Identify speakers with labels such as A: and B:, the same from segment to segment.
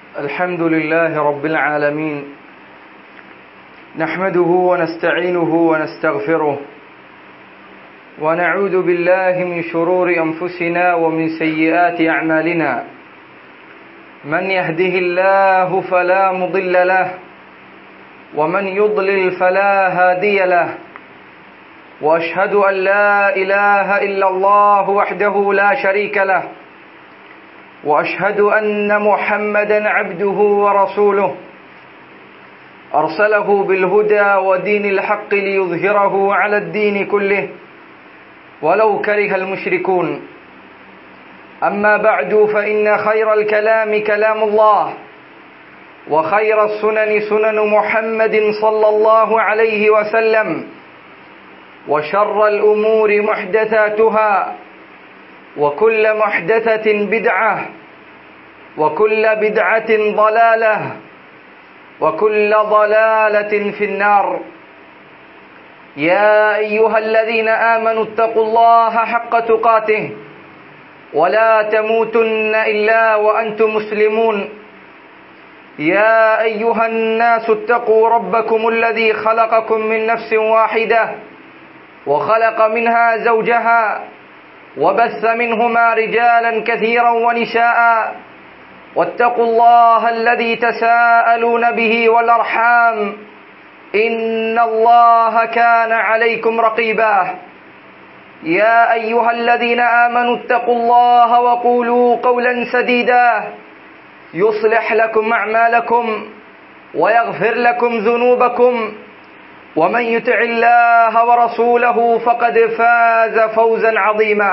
A: الحمد لله رب العالمين نحمده ونستعينه ونستغفره ونعوذ بالله من شرور أنفسنا ومن سيئات أعمالنا من يهده الله فلا مضل له ومن يضلل فلا هادي له واشهد ان لا اله الا الله وحده لا شريك له واشهد ان محمدا عبده ورسوله ارسله بالهدى ودين الحق ليظهره على الدين كله ولو كره المشركون اما بعد فان خير الكلام كلام الله وخير السنن سنن محمد صلى الله عليه وسلم وشر الأمور محدثاتها وكل محدثة بدعة وكل بدعة ضلالة وكل ضلالة في النار يا أيها الذين آمنوا اتقوا الله حق تقاته ولا تموتن إلا وأنتم مسلمون يا أيها الناس اتقوا ربكم الذي خلقكم من نفس واحدة وخلق منها زوجها وبث منهما رجالا كثيرا ونساء واتقوا الله الذي تساءلون به والأرحام إن الله كان عليكم رقيبا يا أيها الذين آمنوا اتقوا الله وقولوا قولا سديدا يصلح لكم أعمالكم ويغفر لكم ذنوبكم ومن يطع الله ورسوله فقد فاز فوزا عظيما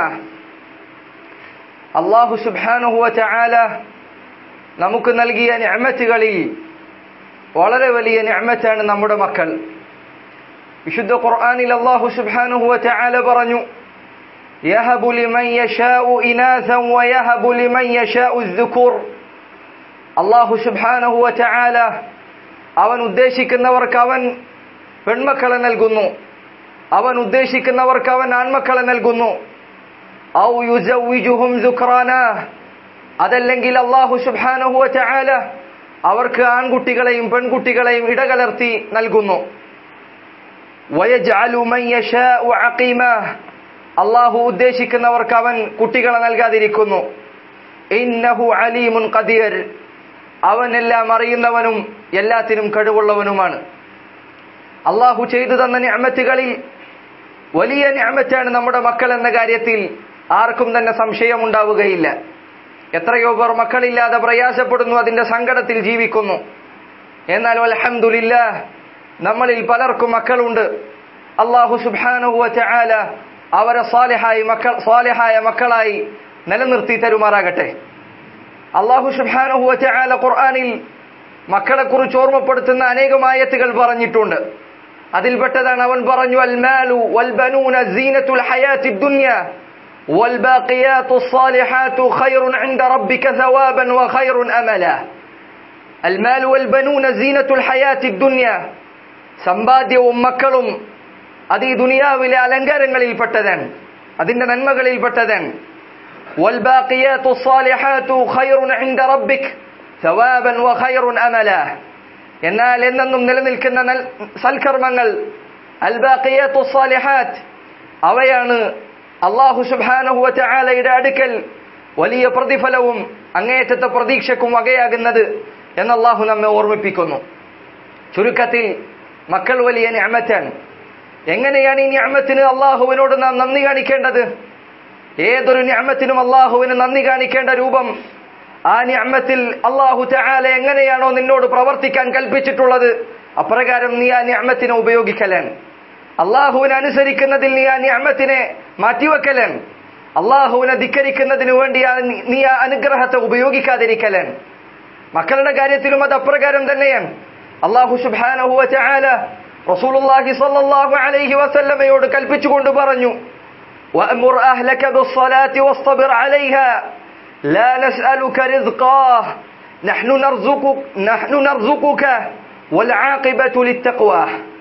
A: അള്ളാഹു സുബാനുഹുവ ചായാല നമുക്ക് നൽകിയ ഞാമത്തുകളിൽ വളരെ വലിയ ഞാമത്താണ് നമ്മുടെ മക്കൾ വിശുദ്ധ ഖുർആനിൽ അള്ളാഹു സുബാനുഹുവ ചായാല പറഞ്ഞു يهب لمن يشاء إناثا ويهب لمن يشاء الذكور അള്ളാഹു സുബാനഹുവ ചായാല അവൻ ഉദ്ദേശിക്കുന്നവർക്ക് അവൻ പെൺമക്കളെ നൽകുന്നു അവൻ ഉദ്ദേശിക്കുന്നവർക്ക് അവൻ ആൺമക്കളെ നൽകുന്നു ഔ യുസവ്വിജുഹും സുഖ്റാന അതല്ലെങ്കിൽ അള്ളാഹു സുബ്ഹാനഹു വതആല അവർക്ക് ആൺകുട്ടികളെയും പെൺകുട്ടികളെയും ഇടകലർത്തി നൽകുന്നു വയജ്അലു മൻ യശാഉ അഖീമ അള്ളാഹു ഉദ്ദേശിക്കുന്നവർക്ക് അവൻ കുട്ടികളെ നൽകാതിരിക്കുന്നു ഇന്നഹു അലീമുൻ ഖദീർ അവൻ എല്ലാം അറിയുന്നവനും എല്ലാത്തിനും കഴിവുള്ളവനുമാണ് അള്ളാഹു ചെയ്തു തന്ന ഞാമത്തുകളിൽ വലിയ ഞാമത്താണ് നമ്മുടെ മക്കൾ എന്ന കാര്യത്തിൽ ആർക്കും തന്നെ സംശയമുണ്ടാവുകയില്ല എത്രയോ പേർ മക്കളില്ലാതെ പ്രയാസപ്പെടുന്നു അതിന്റെ സങ്കടത്തിൽ ജീവിക്കുന്നു എന്നാൽ അലഹമുല്ല നമ്മളിൽ പലർക്കും മക്കളുണ്ട് അള്ളാഹു സുബാനുഹുവ ചായാല അവരെ സ്വാലിഹായി മക്കൾ സ്വാലിഹായ മക്കളായി നിലനിർത്തി തരുമാറാകട്ടെ അള്ളാഹു സുബാനുഹുവ ചായാല ഖുർആാനിൽ മക്കളെ കുറിച്ച് ഓർമ്മപ്പെടുത്തുന്ന അനേകം ആയത്തുകൾ പറഞ്ഞിട്ടുണ്ട് അതിൽപ്പെട്ടതാണ് അവൻ പറഞ്ഞു അൽമാലു വൽബനൂന സീനത്തുൽ ഹയാത്തി ദുനിയ والباقيات الصالحات خير عند ربك ثوابا وخير أملا المال والبنون زينة الحياة الدنيا സമ്പാദ്യവും മക്കളും അത് ഈ ദുനിയാവിലെ അലങ്കാരങ്ങളിൽ പെട്ടതാണ് അതിന്റെ നന്മകളിൽ പെട്ടതാണ് والباقيات الصالحات خير عند ربك ثوابا وخير أملا എന്നാൽ എന്നെന്നും നിലനിൽക്കുന്ന സൽക്കർമ്മങ്ങൾ അൽബാഖിയത്തു സാലിഹാത്ത് അവയാണ് അള്ളാഹു സുബാനഹുവ ചായാലയുടെ അടുക്കൽ വലിയ പ്രതിഫലവും അങ്ങേറ്റത്തെ പ്രതീക്ഷക്കും വകയാകുന്നത് എന്ന് അള്ളാഹു നമ്മെ ഓർമ്മിപ്പിക്കുന്നു ചുരുക്കത്തിൽ മക്കൾ വലിയ ഞാമത്താണ് എങ്ങനെയാണ് ഈ ഞാമത്തിന് അള്ളാഹുവിനോട് നാം നന്ദി കാണിക്കേണ്ടത് ഏതൊരു ഞാമത്തിനും അള്ളാഹുവിന് നന്ദി കാണിക്കേണ്ട രൂപം ആ ഞാമത്തിൽ അള്ളാഹു ചായാല എങ്ങനെയാണോ നിന്നോട് പ്രവർത്തിക്കാൻ കൽപ്പിച്ചിട്ടുള്ളത് അപ്രകാരം നീ ആ ഞാമത്തിനെ ഉപയോഗിക്കലാണ് അള്ളാഹുവിനെ അനുസരിക്കുന്നതിൽ നീ ആ ഞാമത്തിനെ മാറ്റിവെക്കലാണ് അള്ളാഹുവിനെ ധിക്കരിക്കുന്നതിന് വേണ്ടി നീ ആ അനുഗ്രഹത്തെ ഉപയോഗിക്കാതിരിക്കലാണ് മക്കളുടെ കാര്യത്തിലും അത് അപ്രകാരം തന്നെയാണ് അള്ളാഹു സുബാനഹുവ ചായാല റസൂലുള്ളാഹി സ്വല്ലല്ലാഹു അലൈഹി വസല്ലമയോട് കൽപ്പിച്ചുകൊണ്ട് പറഞ്ഞു وأمر أهلك بالصلاة واصطبر عليها لا نسألك رزقا نحن نرزقك نحن نرزقك والعاقبة للتقوى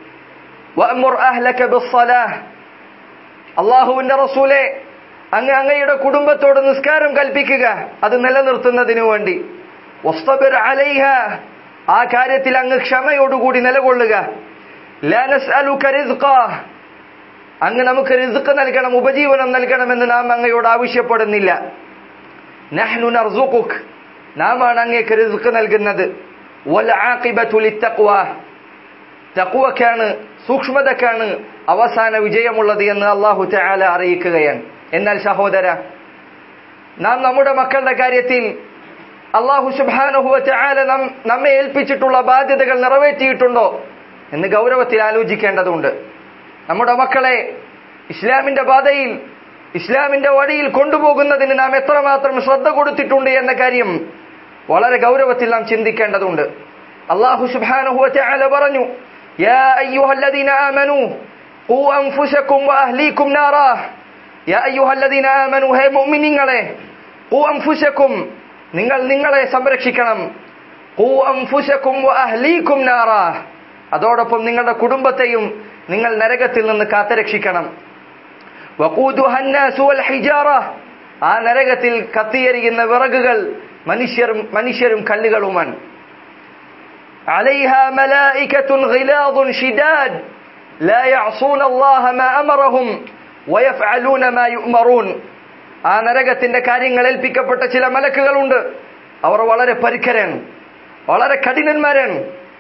A: وأمر أهلك بالصلاة അള്ളാഹുവിന്റെ റസൂലെ അങ്ങ് അങ്ങയുടെ കുടുംബത്തോട് നിസ്കാരം കൽപ്പിക്കുക അത് നിലനിർത്തുന്നതിനു വേണ്ടി വസ്തബിർ അലൈഹ ആ കാര്യത്തിൽ അങ്ങ് ക്ഷമയോടുകൂടി നിലകൊള്ളുക ലാ നസ്അലുക റിസ്ഖ അങ്ങ് നമുക്ക് റിസ്ഖ് നൽകണം ഉപജീവനം നൽകണമെന്ന് നാം അങ്ങയോട് ആവശ്യപ്പെടുന്നില്ല നഹ്നു നർസുഖുക് നാമാണ് അങ്ങേക്ക് റിസ്ഖ് നൽകുന്നത് വൽ ആഖിബത്തു ലിത്തഖ്വ തഖ്വക്കാണ് സൂക്ഷ്മതക്കാണ് അവസാന വിജയമുള്ളത് എന്ന് അള്ളാഹു തആല അറിയിക്കുകയാണ് എന്നാൽ സഹോദര നാം നമ്മുടെ മക്കളുടെ കാര്യത്തിൽ അള്ളാഹു സുബ്ഹാനഹു വതആല നാം നമ്മെ ഏൽപ്പിച്ചിട്ടുള്ള ബാധ്യതകൾ നിറവേറ്റിയിട്ടുണ്ടോ എന്ന് ഗൗരവത്തിൽ ആലോചിക്കേണ്ടതുണ്ട് നമ്മുടെ മക്കളെ ഇസ്ലാമിന്റെ പാതയിൽ ഇസ്ലാമിന്റെ വഴിയിൽ കൊണ്ടുപോകുന്നതിന് നാം എത്രമാത്രം ശ്രദ്ധ കൊടുത്തിട്ടുണ്ട് എന്ന കാര്യം വളരെ ഗൗരവത്തിൽ നാം ചിന്തിക്കേണ്ടതുണ്ട് അള്ളാഹു സുബ്ഹാനഹു വതആല പറഞ്ഞു യാ അയ്യുഹല്ലദീന ആമനൂ ഖൂ അൻഫുസകും വഅഹ്ലീകും നാറാ യാ അയ്യുഹല്ലദീന ആമനൂ ഹേ മുഅ്മിനീങ്ങളെ ഖൂ അൻഫുസകും നിങ്ങൾ നിങ്ങളെ സംരക്ഷിക്കണം ഖൂ അൻഫുസകും വഅഹ്ലീകും നാറാ അതോടൊപ്പം നിങ്ങളുടെ കുടുംബത്തെയും നിങ്ങൾ നരകത്തിൽ നിന്ന് കാത്തുരക്ഷിക്കണം വഖൂദുഹ الناس والحجارة ആ നരകത്തിൽ കത്തിയെരിയുന്ന വിറകുകൾ മനുഷ്യരും മനുഷ്യരും കല്ലുകളുമാണ് عليها ملائكة غلاظ شداد لا يعصون الله ما أمرهم ويفعلون ما يؤمرون ആ നരകത്തിന്റെ കാര്യങ്ങൾ ഏൽപ്പിക്കപ്പെട്ട ചില മലക്കുകളുണ്ട് അവർ വളരെ പരിക്കരാണ് വളരെ കഠിനന്മാരാണ്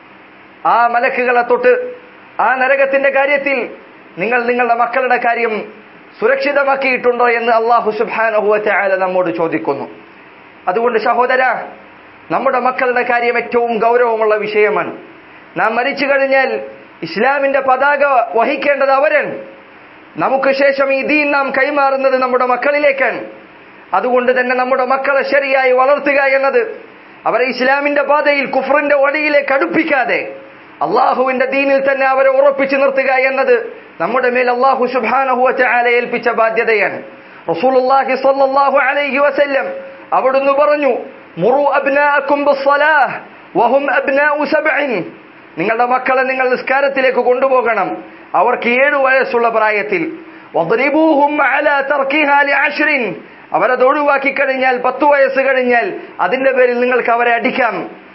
A: ആ മലക്കുകളെ തൊട്ട് ആ നരകത്തിന്റെ കാര്യത്തിൽ നിങ്ങൾ നിങ്ങളുടെ മക്കളുടെ കാര്യം സുരക്ഷിതമാക്കിയിട്ടുണ്ടോ എന്ന് അള്ളാഹു സുബാനഹുവല നമ്മോട് ചോദിക്കുന്നു അതുകൊണ്ട് സഹോദര നമ്മുടെ മക്കളുടെ കാര്യം ഏറ്റവും ഗൗരവമുള്ള വിഷയമാണ് നാം മരിച്ചു കഴിഞ്ഞാൽ ഇസ്ലാമിന്റെ പതാക വഹിക്കേണ്ടത് അവരാണ് നമുക്ക് ശേഷം ഈ ദീൻ നാം കൈമാറുന്നത് നമ്മുടെ മക്കളിലേക്കാണ് അതുകൊണ്ട് തന്നെ നമ്മുടെ മക്കളെ ശരിയായി വളർത്തുക എന്നത് അവരെ ഇസ്ലാമിന്റെ പാതയിൽ കുഫറിന്റെ വടിയിലേക്ക് അടുപ്പിക്കാതെ അള്ളാഹുവിന്റെ ദീനിൽ തന്നെ അവരെ ഉറപ്പിച്ചു നിർത്തുക എന്നത് നമ്മുടെ മേൽ അള്ളാഹു സുബാനഹുവല ഏൽപ്പിച്ച ബാധ്യതയാണ് റസൂലുള്ളാഹി സ്വല്ലല്ലാഹു അലൈഹി വസല്ലം അവിടുന്ന് പറഞ്ഞു മുറു അബ്നാഅക്കും ബിസ്സലാഹ് വഹും അബ്നാഉ സബ്ഇൻ നിങ്ങളുടെ മക്കളെ നിങ്ങൾ നിസ്കാരത്തിലേക്ക് കൊണ്ടുപോകണം അവർക്ക് ഏഴു വയസ്സുള്ള പ്രായത്തിൽ വദ്രിബൂഹും അലാ തർക്കിഹാ ലിഅശ്റിൻ അവരത് ഒഴിവാക്കി കഴിഞ്ഞാൽ പത്ത് വയസ്സ് കഴിഞ്ഞാൽ അതിന്റെ പേരിൽ നിങ്ങൾക്ക് അവരെ അടിക്കാം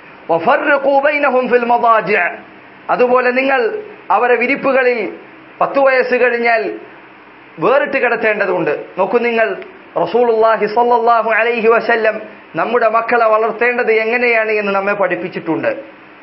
A: വഫർഖൂ ബൈനഹും ഫിൽ മദാജിഅ അതുപോലെ നിങ്ങൾ അവരെ വിരിപ്പുകളിൽ പത്ത് വയസ്സ് കഴിഞ്ഞാൽ വേറിട്ട് കിടത്തേണ്ടതുണ്ട് നോക്കൂ നിങ്ങൾ റസൂലുള്ളാഹി സ്വല്ലല്ലാഹു അലൈഹി വസല്ലം നമ്മുടെ മക്കളെ വളർത്തേണ്ടത് എങ്ങനെയാണ് എന്ന് നമ്മെ പഠിപ്പിച്ചിട്ടുണ്ട്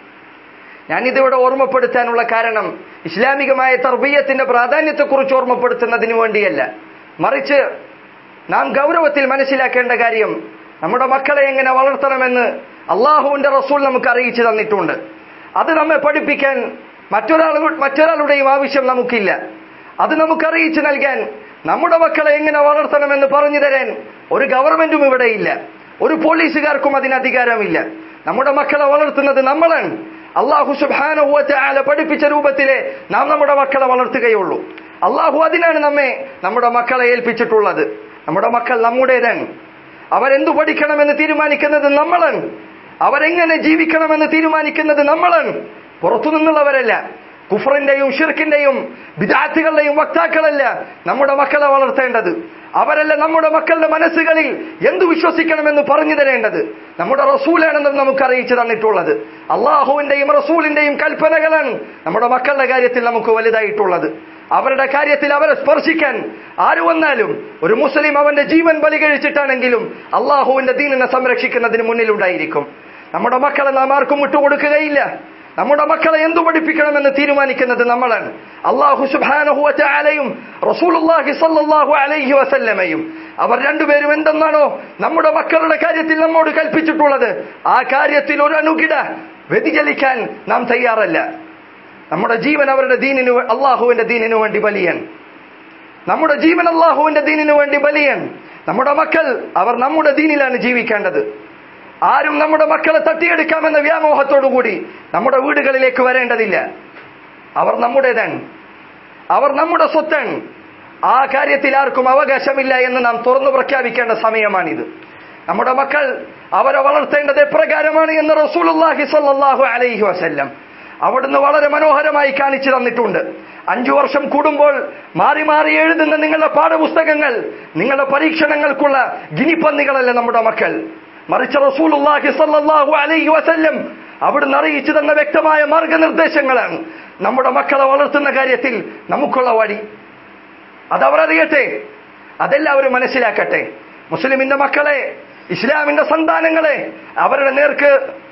A: ഞാനിതിവിടെ ഓർമ്മപ്പെടുത്താനുള്ള കാരണം ഇസ്ലാമികമായ തർബീയത്തിന്റെ പ്രാധാന്യത്തെക്കുറിച്ച് ഓർമ്മപ്പെടുത്തുന്നതിന് വേണ്ടിയല്ല മറിച്ച് നാം ഗൗരവത്തിൽ മനസ്സിലാക്കേണ്ട കാര്യം നമ്മുടെ മക്കളെ എങ്ങനെ വളർത്തണമെന്ന് അള്ളാഹുവിന്റെ റസൂൽ നമുക്ക് അറിയിച്ചു തന്നിട്ടുണ്ട് അത് നമ്മെ പഠിപ്പിക്കാൻ മറ്റൊരാൾ മറ്റൊരാളുടെയും ആവശ്യം നമുക്കില്ല അത് നമുക്ക് അറിയിച്ചു നൽകാൻ നമ്മുടെ മക്കളെ എങ്ങനെ വളർത്തണമെന്ന് പറഞ്ഞു തരാൻ ഒരു ഗവൺമെന്റും ഇവിടെയില്ല ഒരു പോലീസുകാർക്കും അതിന് അധികാരമില്ല നമ്മുടെ മക്കളെ വളർത്തുന്നത് നമ്മളാണ് അള്ളാഹു സുബാനുഭവത്തെ പഠിപ്പിച്ച രൂപത്തിലെ നാം നമ്മുടെ മക്കളെ വളർത്തുകയുള്ളൂ അള്ളാഹു അതിനാണ് നമ്മെ നമ്മുടെ മക്കളെ ഏൽപ്പിച്ചിട്ടുള്ളത് നമ്മുടെ മക്കൾ നമ്മുടേതാണ് അവരെന്തു പഠിക്കണമെന്ന് തീരുമാനിക്കുന്നത് നമ്മളാണ് അവരെങ്ങനെ ജീവിക്കണമെന്ന് തീരുമാനിക്കുന്നത് നമ്മളാണ് പുറത്തു നിന്നുള്ളവരല്ല കുഫറിന്റെയും ഷിർക്കിന്റെയും വിദ്യാർത്ഥികളുടെയും വക്താക്കളല്ല നമ്മുടെ മക്കളെ വളർത്തേണ്ടത് അവരല്ല നമ്മുടെ മക്കളുടെ മനസ്സുകളിൽ എന്തു വിശ്വസിക്കണമെന്ന് പറഞ്ഞു തരേണ്ടത് നമ്മുടെ റസൂലാണെന്ന് നമുക്ക് അറിയിച്ചു തന്നിട്ടുള്ളത് അള്ളാഹുവിന്റെയും റസൂലിന്റെയും കൽപ്പനകളാണ് നമ്മുടെ മക്കളുടെ കാര്യത്തിൽ നമുക്ക് വലുതായിട്ടുള്ളത് അവരുടെ കാര്യത്തിൽ അവരെ സ്പർശിക്കാൻ ആര് വന്നാലും ഒരു മുസ്ലിം അവന്റെ ജീവൻ ബലി കഴിച്ചിട്ടാണെങ്കിലും അള്ളാഹുവിന്റെ ദീനിനെ സംരക്ഷിക്കുന്നതിന് മുന്നിലുണ്ടായിരിക്കും നമ്മുടെ മക്കളെ നാം ആർക്കും വിട്ടുകൊടുക്കുകയില്ല നമ്മുടെ മക്കളെ എന്തു പഠിപ്പിക്കണമെന്ന് തീരുമാനിക്കുന്നത് നമ്മളാണ് അള്ളാഹു സുബാനഹുവലയും റസൂലുള്ളാഹി സല്ലല്ലാഹു അലൈഹി വസല്ലമയും അവർ രണ്ടുപേരും എന്തെന്നാണോ നമ്മുടെ മക്കളുടെ കാര്യത്തിൽ നമ്മോട് കൽപ്പിച്ചിട്ടുള്ളത് ആ കാര്യത്തിൽ ഒരു അണുകിട വ്യതിചലിക്കാൻ നാം തയ്യാറല്ല നമ്മുടെ ജീവൻ അവരുടെ ദീനിന് അള്ളാഹുവിന്റെ ദീനിനു വേണ്ടി ബലിയൻ നമ്മുടെ ജീവൻ അള്ളാഹുവിന്റെ ദീനിനു വേണ്ടി ബലിയൻ നമ്മുടെ മക്കൾ അവർ നമ്മുടെ ദീനിലാണ് ജീവിക്കേണ്ടത് ആരും നമ്മുടെ മക്കളെ തട്ടിയെടുക്കാമെന്ന വ്യാമോഹത്തോടുകൂടി നമ്മുടെ വീടുകളിലേക്ക് വരേണ്ടതില്ല അവർ നമ്മുടേതാണ് അവർ നമ്മുടെ സ്വത്താണ് ആ കാര്യത്തിൽ ആർക്കും അവകാശമില്ല എന്ന് നാം തുറന്നു പ്രഖ്യാപിക്കേണ്ട സമയമാണിത് നമ്മുടെ മക്കൾ അവരെ വളർത്തേണ്ടത് എപ്രകാരമാണ് എന്ന് റസൂലുള്ളാഹി സ്വല്ലല്ലാഹു അലൈഹി വസല്ലം അവിടുന്ന് വളരെ മനോഹരമായി കാണിച്ചു തന്നിട്ടുണ്ട് അഞ്ചു വർഷം കൂടുമ്പോൾ മാറി മാറി എഴുതുന്ന നിങ്ങളുടെ പാഠപുസ്തകങ്ങൾ നിങ്ങളുടെ പരീക്ഷണങ്ങൾക്കുള്ള ഗിനിപ്പന്നികളല്ല നമ്മുടെ മക്കൾ മറിച്ച് റസൂലുള്ളാഹി സ്വല്ലല്ലാഹു അലൈഹി വസല്ലം അവിടുന്ന് അറിയിച്ചു തന്ന വ്യക്തമായ മാർഗനിർദ്ദേശങ്ങളാണ് നമ്മുടെ മക്കളെ വളർത്തുന്ന കാര്യത്തിൽ നമുക്കുള്ള വഴി അതവർ അറിയട്ടെ അതെല്ലാവരും മനസ്സിലാക്കട്ടെ മുസ്ലിമിന്റെ മക്കളെ ഇസ്ലാമിന്റെ സന്താനങ്ങളെ അവരുടെ നേർക്ക്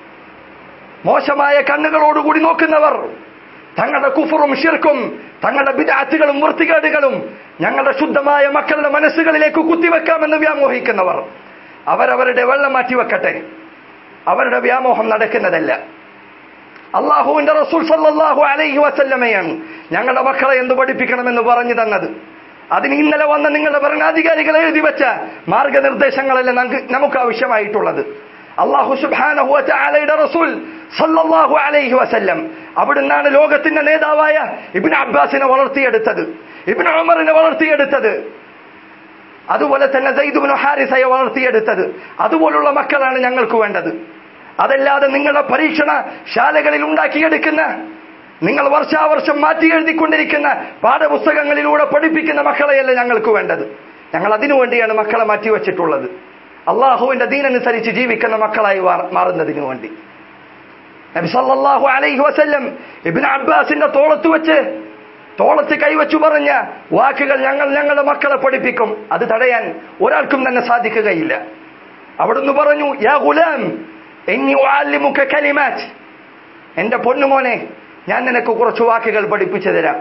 A: മോശമായ കണ്ണുകളോടുകൂടി നോക്കുന്നവർ തങ്ങളുടെ കുഫറും ഷിർക്കും തങ്ങളുടെ വിദാത്തുകളും വൃത്തികേടുകളും ഞങ്ങളുടെ ശുദ്ധമായ മക്കളുടെ മനസ്സുകളിലേക്ക് കുത്തിവെക്കാമെന്ന് വ്യാമോഹിക്കുന്നവർ അവരവരുടെ വെള്ളം മാറ്റിവെക്കട്ടെ അവരുടെ വ്യാമോഹം നടക്കുന്നതല്ല അള്ളാഹുവിന്റെ റസൂൽ സല്ലല്ലാഹു അലൈഹി വസല്ലമയാണ് ഞങ്ങളുടെ മക്കളെ എന്ത് പഠിപ്പിക്കണമെന്ന് പറഞ്ഞു തന്നത് അതിന് ഇന്നലെ വന്ന നിങ്ങളുടെ ഭരണാധികാരികൾ എഴുതി വെച്ച മാർഗനിർദ്ദേശങ്ങളല്ല നമുക്ക് നമുക്ക് ആവശ്യമായിട്ടുള്ളത് അള്ളാഹു സുബ്ഹാനഹു വതആലയുടെ റസൂൽ സല്ലല്ലാഹു അലൈഹി വസല്ലം അവിടുന്നാണ് ലോകത്തിന്റെ നേതാവായ ഇബ്നു അബ്ബാസിനെ വളർത്തിയെടുത്തത് ഇബ്നു ഉമറിനെ വളർത്തിയെടുത്തത് അതുപോലെ തന്നെ സൈദുബിനു ഹാരിസയെ വളർത്തിയെടുത്തത് അതുപോലുള്ള മക്കളാണ് ഞങ്ങൾക്ക് വേണ്ടത് അതല്ലാതെ നിങ്ങളുടെ പരീക്ഷണ ശാലകളിൽ ഉണ്ടാക്കിയെടുക്കുന്ന നിങ്ങൾ വർഷാവർഷം മാറ്റി എഴുതിക്കൊണ്ടിരിക്കുന്ന പാഠപുസ്തകങ്ങളിലൂടെ പഠിപ്പിക്കുന്ന മക്കളെയല്ല ഞങ്ങൾക്ക് വേണ്ടത് ഞങ്ങൾ അതിനുവേണ്ടിയാണ് മക്കളെ മാറ്റിവെച്ചിട്ടുള്ളത് അള്ളാഹുവിന്റെ ദീനനുസരിച്ച് ജീവിക്കുന്ന മക്കളായി വാ- മാറുന്നതിനു വേണ്ടി നബി സല്ലല്ലാഹു അലൈഹി വസല്ലം ഇബ്നു അബ്ബാസിന്റെ തോളത്ത് വെച്ച് തോളത്ത് കൈവച്ചു പറഞ്ഞ വാക്കുകൾ ഞങ്ങൾ ഞങ്ങളുടെ മക്കളെ പഠിപ്പിക്കും അത് തടയാൻ ഒരാൾക്കും തന്നെ സാധിക്കുകയില്ല അവിടുന്ന് പറഞ്ഞു യാ ഗുലാം എന്നി ഉഅല്ലിമുക കലിമാറ്റ് എന്റെ പൊന്നുമോനെ ഞാൻ നിനക്ക് കുറച്ച് വാക്കുകൾ പഠിപ്പിച്ചു തരാം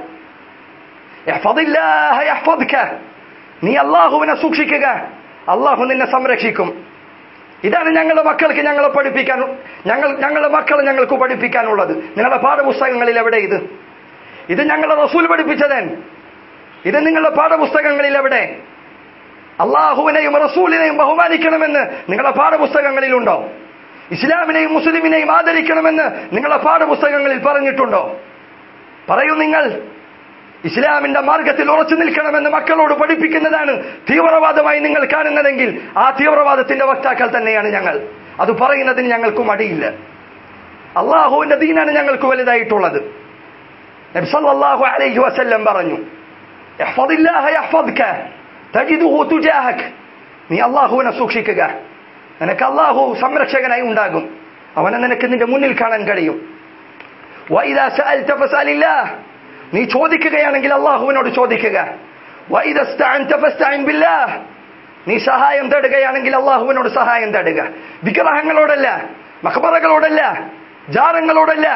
A: ഇഹ്ഫദില്ലാഹ യഹ്ഫദ്ക. നീ അള്ളാഹുവിനെ സൂക്ഷിക്കുക അള്ളാഹു നിന്നെ സംരക്ഷിക്കും ഇതാണ് ഞങ്ങളുടെ മക്കൾക്ക് ഞങ്ങളെ പഠിപ്പിക്കാൻ ഞങ്ങൾ ഞങ്ങളുടെ മക്കളെ ഞങ്ങൾക്ക് പഠിപ്പിക്കാനുള്ളത് നിങ്ങളുടെ പാഠപുസ്തകങ്ങളിൽ എവിടെ ഇത് ഇത് ഞങ്ങളുടെ റസൂൽ പഠിപ്പിച്ചതൻ ഇത് നിങ്ങളുടെ പാഠപുസ്തകങ്ങളിൽ എവിടെ അള്ളാഹുവിനെയും റസൂലിനെയും ബഹുമാനിക്കണമെന്ന് നിങ്ങളുടെ പാഠപുസ്തകങ്ങളിലുണ്ടോ ഇസ്ലാമിനെയും മുസ്ലിമിനെയും ആദരിക്കണമെന്ന് നിങ്ങളുടെ പാഠപുസ്തകങ്ങളിൽ പറഞ്ഞിട്ടുണ്ടോ പറയൂ നിങ്ങൾ ഇസ്ലാമിന്റെ മാർഗത്തിൽ ഉറച്ചു നിൽക്കണമെന്ന് മക്കളോട് പഠിപ്പിക്കുന്നതാണ് തീവ്രവാദമായി നിങ്ങൾ കാണുന്നതെങ്കിൽ ആ തീവ്രവാദത്തിന്റെ വക്താക്കൾ തന്നെയാണ് ഞങ്ങൾ അത് പറയുന്നതിന് ഞങ്ങൾക്ക് മടിയില്ല അള്ളാഹുവിന്റെ ദീനാണ് ഞങ്ങൾക്ക് വലുതായിട്ടുള്ളത് നബി സല്ലല്ലാഹു അലൈഹി വസല്ലം പറഞ്ഞു ഇഹ്ഫദില്ലാഹ യഹ്ഫദ്ക തജിദുഹു തുജാഹക് നീ അള്ളാഹുവിനെ സൂക്ഷിക്കുക നിനക്ക് അള്ളാഹു സംരക്ഷകനായി ഉണ്ടാകും അവനെ നിനക്ക് നിന്റെ മുന്നിൽ കാണാൻ കഴിയും വൈദാ സഅൽത ഫസഅലില്ലാഹ് നീ ചോദിക്കുകയാണെങ്കിൽ അള്ളാഹുവിനോട് ചോദിക്കുക വൈദാ ഇസ്തഅൻത ഫസ്തഇൻ ബില്ലാഹ് നീ സഹായം തേടുകയാണെങ്കിൽ അള്ളാഹുവിനോട് സഹായം തേടുക വിഗ്രഹങ്ങളോടല്ല മഖബറകളോടല്ല ജാറങ്ങളോടല്ല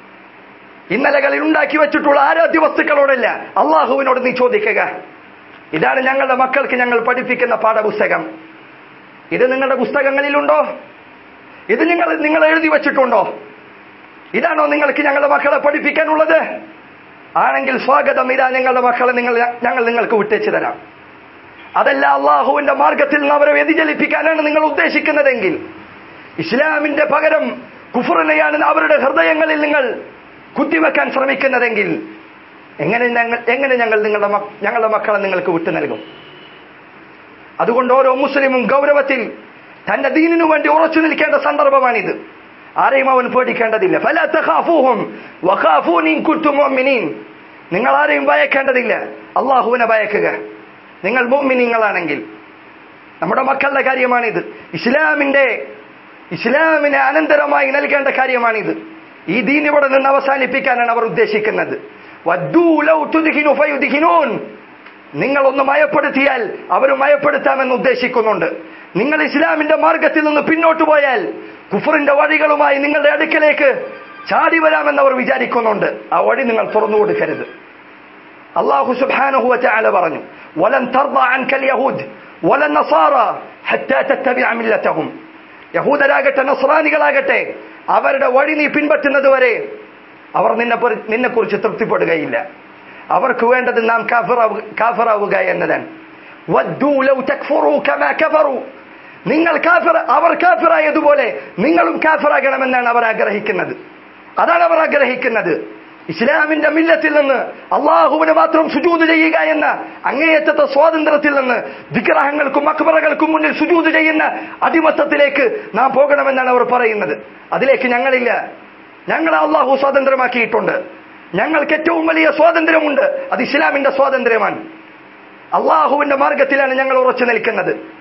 A: ഇന്നലകളിൽ ഉണ്ടാക്കി വെച്ചിട്ടുള്ള ആരാധ്യ വസ്തുക്കളോടല്ല അള്ളാഹുവിനോട് നീ ചോദിക്കുക ഇതാണ് ഞങ്ങളുടെ മക്കൾക്ക് ഞങ്ങൾ പഠിപ്പിക്കുന്ന പാഠപുസ്തകം ഇത് നിങ്ങളുടെ പുസ്തകങ്ങളിലുണ്ടോ ഇത് നിങ്ങൾ നിങ്ങൾ എഴുതി വെച്ചിട്ടുണ്ടോ ഇതാണോ നിങ്ങൾക്ക് ഞങ്ങളുടെ മക്കളെ പഠിപ്പിക്കാനുള്ളത് ആണെങ്കിൽ സ്വാഗതം ഇതാ ഞങ്ങളുടെ മക്കളെ നിങ്ങൾ ഞങ്ങൾ നിങ്ങൾക്ക് വിട്ടേച്ചു തരാം അതല്ല അള്ളാഹുവിന്റെ മാർഗത്തിൽ നിന്ന് അവരെ വ്യതിചലിപ്പിക്കാനാണ് നിങ്ങൾ ഉദ്ദേശിക്കുന്നതെങ്കിൽ ഇസ്ലാമിന്റെ പകരം കുഫറിനെയാണ് അവരുടെ ഹൃദയങ്ങളിൽ നിങ്ങൾ കുത്തിവെക്കാൻ ശ്രമിക്കുന്നതെങ്കിൽ എങ്ങനെ ഞങ്ങൾ എങ്ങനെ ഞങ്ങൾ നിങ്ങളുടെ മക്ക- ഞങ്ങളുടെ മക്കളെ നിങ്ങൾക്ക് വിട്ടു നൽകും അതുകൊണ്ട് ഓരോ മുസ്ലിമും ഗൗരവത്തിൽ തന്റെ ദീനിനു വേണ്ടി ഉറച്ചു നിൽക്കേണ്ട സന്ദർഭമാണിത് ആരെയും അവൻ പേടിക്കേണ്ടതില്ല ഫലാ തഖാഫൂഹും വഖാഫൂനി ഇൻ കുൻതും മുഅ്മിനീൻ നിങ്ങൾ ആരെയും ഭയക്കേണ്ടതില്ല അള്ളാഹുവിനെ ഭയക്കുക നിങ്ങൾ മുഅ്മിനീങ്ങളാണെങ്കിൽ നമ്മുടെ മക്കളുടെ കാര്യമാണിത് ഇസ്ലാമിന്റെ ഇസ്ലാമിന് അനന്തരമായി നൽകേണ്ട കാര്യമാണിത് ഈ ദീൻ ഇവിടെ നിന്ന് അവസാനിപ്പിക്കാനാണ് അവർ ഉദ്ദേശിക്കുന്നത് വദ്ദൂ ലൗ തുദ്ഹിനു ഫയുദ്ഹിനൂൻ നിങ്ങളൊന്ന് മയപ്പെടുത്തിയാൽ അവർ മയപ്പെടുത്താമെന്ന് ഉദ്ദേശിക്കുന്നുണ്ട് നിങ്ങൾ ഇസ്ലാമിന്റെ മാർഗത്തിൽ നിന്ന് പിന്നോട്ട് പോയാൽ കുഫറിന്റെ വഴികളുമായി നിങ്ങളുടെ അടുക്കലേക്ക് ചാടി വരാമെന്ന് അവർ വിചാരിക്കുന്നുണ്ട് ആ വഴി നിങ്ങൾ തുറന്നു കൊടുക്കരുത് അള്ളാഹു സുബ്ഹാനഹു വതആല പറഞ്ഞു വലൻ തർദ അൻകൽ യഹൂദ് വലൻ നസാറ ഹത്താ തത്തബിഅ മില്ലതഹും യഹൂദരാകട്ടെ നസ്രാനികളാകട്ടെ അവരുടെ വഴി നീ പിൻപറ്റുന്നത് വരെ അവർ നിന്നെ നിന്നെ കുറിച്ച് തൃപ്തിപ്പെടുകയില്ല അവർക്ക് വേണ്ടത് നാം കാഫിറാവു- കാഫിറാവുക എന്നതാണ് വദ്ദൂ ലൗ തക്ഫുറൂ കമാ കഫറൂ നിങ്ങൾ കാഫിർ അവർ കാഫിറായതുപോലെ നിങ്ങളും കാഫിറാകണമെന്നാണ് അവർ ആഗ്രഹിക്കുന്നത് അതാണ് അവർ ആഗ്രഹിക്കുന്നത് ഇസ്ലാമിന്റെ മില്ലത്തിൽ നിന്ന് അള്ളാഹുവിന് മാത്രം സുജൂത് ചെയ്യുക എന്ന അങ്ങേയറ്റത്തെ സ്വാതന്ത്ര്യത്തിൽ നിന്ന് വിഗ്രഹങ്ങൾക്കും അക്ബറകൾക്കും മുന്നിൽ സുജൂത് ചെയ്യുന്ന അടിമത്തത്തിലേക്ക് നാം പോകണമെന്നാണ് അവർ പറയുന്നത് അതിലേക്ക് ഞങ്ങളില്ല ഞങ്ങളെ അള്ളാഹു സ്വാതന്ത്ര്യമാക്കിയിട്ടുണ്ട് ഞങ്ങൾക്ക് ഏറ്റവും വലിയ സ്വാതന്ത്ര്യമുണ്ട് അത് ഇസ്ലാമിന്റെ സ്വാതന്ത്ര്യമാണ് അള്ളാഹുവിന്റെ മാർഗത്തിലാണ് ഞങ്ങൾ ഉറച്ചു നിൽക്കുന്നത്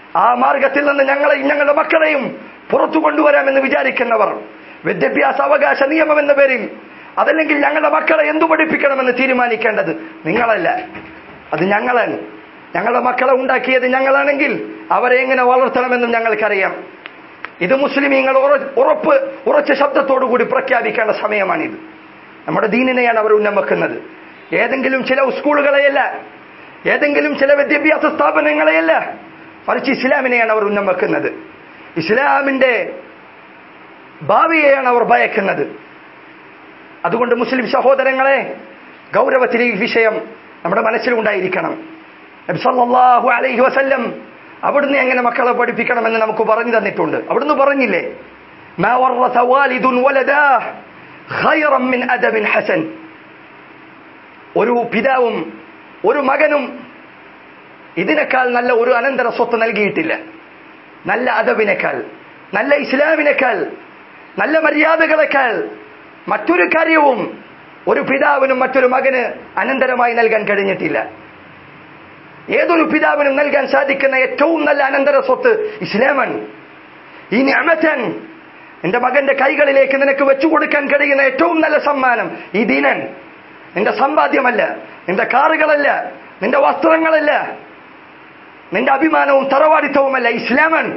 A: ആ മാർഗത്തിൽ നിന്ന് ഞങ്ങളെയും ഞങ്ങളുടെ മക്കളെയും പുറത്തു കൊണ്ടുവരാമെന്ന് വിചാരിക്കുന്നവർ വിദ്യാഭ്യാസ അവകാശ നിയമം എന്ന പേരിൽ അതല്ലെങ്കിൽ ഞങ്ങളുടെ മക്കളെ എന്തു പഠിപ്പിക്കണമെന്ന് തീരുമാനിക്കേണ്ടത് നിങ്ങളല്ല അത് ഞങ്ങളാണ് ഞങ്ങളുടെ മക്കളെ ഉണ്ടാക്കിയത് ഞങ്ങളാണെങ്കിൽ അവരെ എങ്ങനെ വളർത്തണമെന്നും ഞങ്ങൾക്കറിയാം ഇത് മുസ്ലിമീങ്ങൾ ഉറ- ഉറപ്പ് ഉറച്ച ശബ്ദത്തോടുകൂടി പ്രഖ്യാപിക്കേണ്ട സമയമാണിത് നമ്മുടെ ദീനിനെയാണ് അവർ ഉന്നം വെക്കുന്നത് ഏതെങ്കിലും ചില സ്കൂളുകളെയല്ല ഏതെങ്കിലും ചില വിദ്യാഭ്യാസ സ്ഥാപനങ്ങളെയല്ല മറിച്ച് ഇസ്ലാമിനെയാണ് അവർ ഉന്നം വെക്കുന്നത് ഇസ്ലാമിന്റെ ഭാവിയെയാണ് അവർ ഭയക്കുന്നത് അതുകൊണ്ട് മുസ്ലിം സഹോദരങ്ങളെ ഗൗരവത്തിൽ ഈ വിഷയം നമ്മുടെ മനസ്സിലുണ്ടായിരിക്കണം നബി സല്ലല്ലാഹു അലൈഹി വസല്ലം അവിടുന്ന് എങ്ങനെ മക്കളെ പഠിപ്പിക്കണമെന്ന് നമുക്ക് പറഞ്ഞു തന്നിട്ടുണ്ട് അവിടുന്ന് പറഞ്ഞില്ലേ മാ വർറസ വാലിദുൻ വലദാഹ് ഖൈറൻ മിൻ അദബിൻ ഹസൻ ഒരു പിതാവും ഒരു മകനും ഇതിനേക്കാൾ നല്ല ഒരു അനന്തര സ്വത്ത് നൽകിയിട്ടില്ല നല്ല അദബിനേക്കാൾ നല്ല ഇസ്ലാമിനേക്കാൾ നല്ല മര്യാദകളെക്കാൾ മറ്റൊരു കാര്യവും ഒരു പിതാവിനും മറ്റൊരു മകന് അനന്തരമായി നൽകാൻ കഴിഞ്ഞിട്ടില്ല ഏതൊരു പിതാവിനും നൽകാൻ സാധിക്കുന്ന ഏറ്റവും നല്ല അനന്തര സ്വത്ത് ഇസ്ലാമാണ് ഈ ഞാമറ്റൻ എന്റെ മകന്റെ കൈകളിലേക്ക് നിനക്ക് വെച്ചു കൊടുക്കാൻ കഴിയുന്ന ഏറ്റവും നല്ല സമ്മാനം ഈ ദീനൻ നിന്റെ സമ്പാദ്യമല്ല നിന്റെ കാറുകളല്ല നിന്റെ വസ്ത്രങ്ങളല്ല നിന്റെ അഭിമാനവും തറവാടിത്തവുമല്ല ഇസ്ലാമാണ്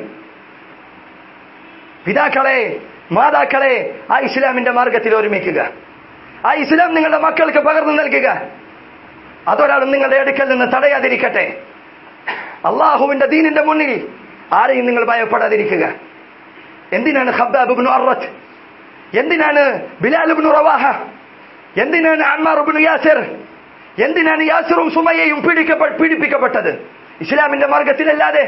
A: പിതാക്കളെ മാതാക്കളെ ആ ഇസ്ലാമിന്റെ മാർഗത്തിൽ ഒരുമിക്കുക ആ ഇസ്ലാം നിങ്ങളുടെ മക്കൾക്ക് പകർന്നു നൽകുക അതൊരാളും നിങ്ങളുടെ അടുക്കൽ നിന്ന് തടയാതിരിക്കട്ടെ അള്ളാഹുവിന്റെ ദീനിന്റെ മുന്നിൽ ആരെയും നിങ്ങൾ ഭയപ്പെടാതിരിക്കുക എന്തിനാണ് ഖബ്ബാബ് അറത്ത് എന്തിനാണ് ബിലാൽ റവാഹ എന്തിനാണ് അമ്മാർ യാസിർ എന്തിനാണ് യാസിറും സുമയ്യയും പീഡിക്കപ്പെ പീഡിപ്പിക്കപ്പെട്ടത് ഇസ്ലാമിന്റെ മാർഗത്തിലല്ലാതെ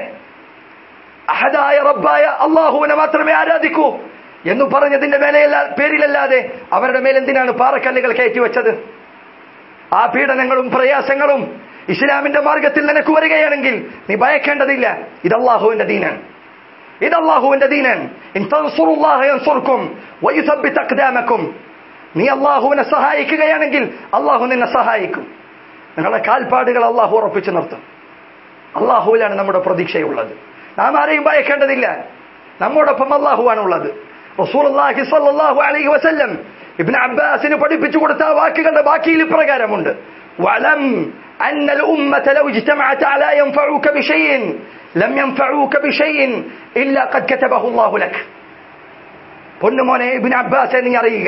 A: അഹദായ റബ്ബായ അള്ളാഹുവിനെ മാത്രമേ ആരാധിക്കൂ എന്ന് പറഞ്ഞതിന്റെ മേലെയല്ല പേരിലല്ലാതെ അവരുടെ മേൽ എന്തിനാണ് പാറക്കല്ലുകൾ കയറ്റി വെച്ചത് ആ പീഡനങ്ങളും പ്രയാസങ്ങളും ഇസ്ലാമിന്റെ മാർഗത്തിൽ നിനക്ക് വരികയാണെങ്കിൽ നീ ഭയക്കേണ്ടതില്ല ഇത് അള്ളാഹുവിന്റെ ദീനാണ് ഇത് അള്ളാഹുവിന്റെ ദീനാണ് ഇൻ തൻസുറുല്ലാഹ യൻസുർക്കും വയുസബ്ബിത് അഖ്ദാമക്കും നീ അള്ളാഹുവിനെ സഹായിക്കുകയാണെങ്കിൽ അള്ളാഹു നിന്നെ സഹായിക്കും നിങ്ങളുടെ കാൽപ്പാടുകൾ അള്ളാഹു ഉറപ്പിച്ചു നിർത്തും അള്ളാഹുവിലാണ് നമ്മുടെ പ്രതീക്ഷയുള്ളത് നാം ആരെയും ഭയക്കേണ്ടതില്ല നമ്മോടൊപ്പം അള്ളാഹുവാണ് ഉള്ളത് റസൂലുള്ളാഹി സ്വല്ലല്ലാഹു അലൈഹി വസല്ലം ഇബ്നു അബ്ബാസിന് പഠിപ്പിച്ചു കൊടുത്ത ആ വാക്കുകളുടെ ബാക്കിയിൽ ഇപ്രകാരമുണ്ട് വലം أن الأمة لو اجتمعت على ينفعوك بشيء لم ينفعوك بشيء إلا قد كتبه الله لك പൊന്നുമോനെ ഇബിൻ അബ്ബാസ് നീ അറിയുക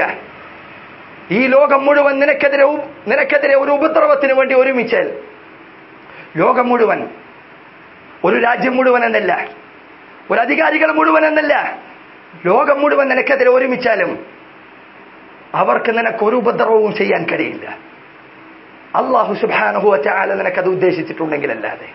A: ഈ ലോകം മുഴുവൻ നിനക്കെതിരെ ഉ- നിനക്കെതിരെ ഒരു ഉപദ്രവത്തിന് വേണ്ടി ഒരുമിച്ചാൽ ലോകം മുഴുവൻ ഒരു രാജ്യം മുഴുവൻ എന്നല്ല ഒരു അധികാരികൾ മുഴുവൻ എന്നല്ല ലോകം മുഴുവൻ നിനക്കെതിരെ ഒരുമിച്ചാലും അവർക്ക് നിനക്ക് ഒരു ഉപദ്രവവും ചെയ്യാൻ കഴിയില്ല അള്ളാഹു സുബാനുഭവത്തെ ആല നിനക്കത് ഉദ്ദേശിച്ചിട്ടുണ്ടെങ്കിലല്ലാതെ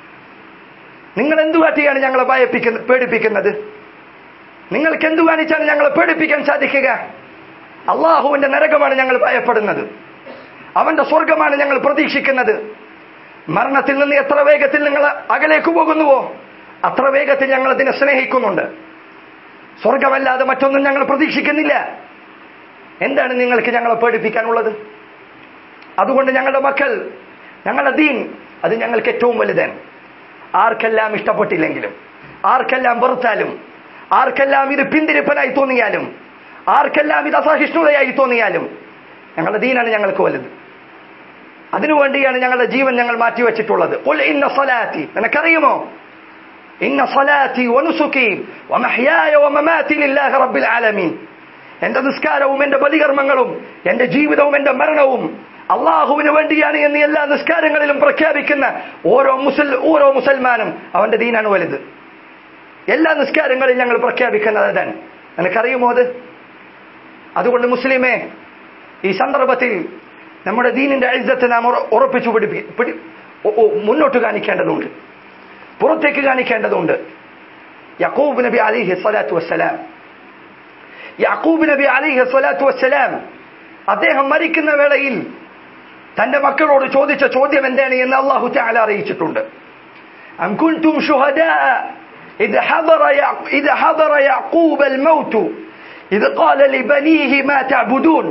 A: നിങ്ങൾ എന്തു കാട്ടിയാണ് ഞങ്ങളെ ഭയപ്പിക്കുന്ന പേടിപ്പിക്കുന്നത് നിങ്ങൾക്ക് എന്തു കാണിച്ചാണ് ഞങ്ങളെ പേടിപ്പിക്കാൻ സാധിക്കുക അള്ളാഹുവിന്റെ നരകമാണ് ഞങ്ങൾ ഭയപ്പെടുന്നത് അവന്റെ സ്വർഗമാണ് ഞങ്ങൾ പ്രതീക്ഷിക്കുന്നത് മരണത്തിൽ നിന്ന് എത്ര വേഗത്തിൽ നിങ്ങൾ അകലേക്ക് പോകുന്നുവോ അത്ര വേഗത്തിൽ ഞങ്ങൾ അതിനെ സ്നേഹിക്കുന്നുണ്ട് സ്വർഗമല്ലാതെ മറ്റൊന്നും ഞങ്ങൾ പ്രതീക്ഷിക്കുന്നില്ല എന്താണ് നിങ്ങൾക്ക് ഞങ്ങളെ പേടിപ്പിക്കാനുള്ളത് അതുകൊണ്ട് ഞങ്ങളുടെ മക്കൾ ഞങ്ങളുടെ ദീൻ അത് ഞങ്ങൾക്ക് ഏറ്റവും വലുതാണ് ആർക്കെല്ലാം ഇഷ്ടപ്പെട്ടില്ലെങ്കിലും ആർക്കെല്ലാം വെറുത്താലും ആർക്കെല്ലാം ഇത് പിന്തിരിപ്പനായി തോന്നിയാലും ആർക്കെല്ലാം ഇത് അസഹിഷ്ണുതയായി തോന്നിയാലും ഞങ്ങളുടെ ദീനാണ് ഞങ്ങൾക്ക് വലുത് അതിനുവേണ്ടിയാണ് ഞങ്ങളുടെ ജീവൻ ഞങ്ങൾ മാറ്റിവെച്ചിട്ടുള്ളത് ഖുൽ ഇന്ന സ്വലാത്തി നിനക്കറിയുമോ ഇന്ന സ്വലാത്തി വനുസുക്കി വമഹ്യായ വമമാതി ലില്ലാഹി റബ്ബിൽ ആലമീൻ എന്റെ നിസ്കാരവും എന്റെ ബലികർമ്മങ്ങളും എന്റെ ജീവിതവും എന്റെ മരണവും അള്ളാഹുവിന് വേണ്ടിയാണ് എന്ന് എല്ലാ നിസ്കാരങ്ങളിലും പ്രഖ്യാപിക്കുന്ന ഓരോ മുസൽ ഓരോ മുസൽമാനും അവന്റെ ദീനാണ് വലുത് എല്ലാ നിസ്കാരങ്ങളിലും ഞങ്ങൾ പ്രഖ്യാപിക്കുന്നത് അതാണ് നിനക്കറിയുമോ അത് അതുകൊണ്ട് മുസ്ലിമേ ഈ സന്ദർഭത്തിൽ നമ്മുടെ ദീനിന്റെ ഐസത്തെ നാം ഉറ- ഉറപ്പിച്ചു പിടിപ്പി പിടി ഒ- ഒ- മുന്നോട്ട് കാണിക്കേണ്ടതുണ്ട് പുറത്തേക്ക് കാണിക്കേണ്ടതുണ്ട് യക്കൂബ് നബി അലിഹി സ്വലാത്തു വസ്സലാം യാക്കൂബ് നബി അലിഹി സ്വലാത്തു വസ്സലാം അദ്ദേഹം മരിക്കുന്ന വേളയിൽ തന്റെ മക്കളോട് ചോദിച്ച ചോദ്യം എന്താണ് എന്ന് അള്ളാഹു തആല അറിയിച്ചിട്ടുണ്ട് أم كنتم شهداء إذ حضر يعق- إذ حضر يعقوب الموت إذ قال لبنيه ما تعبدون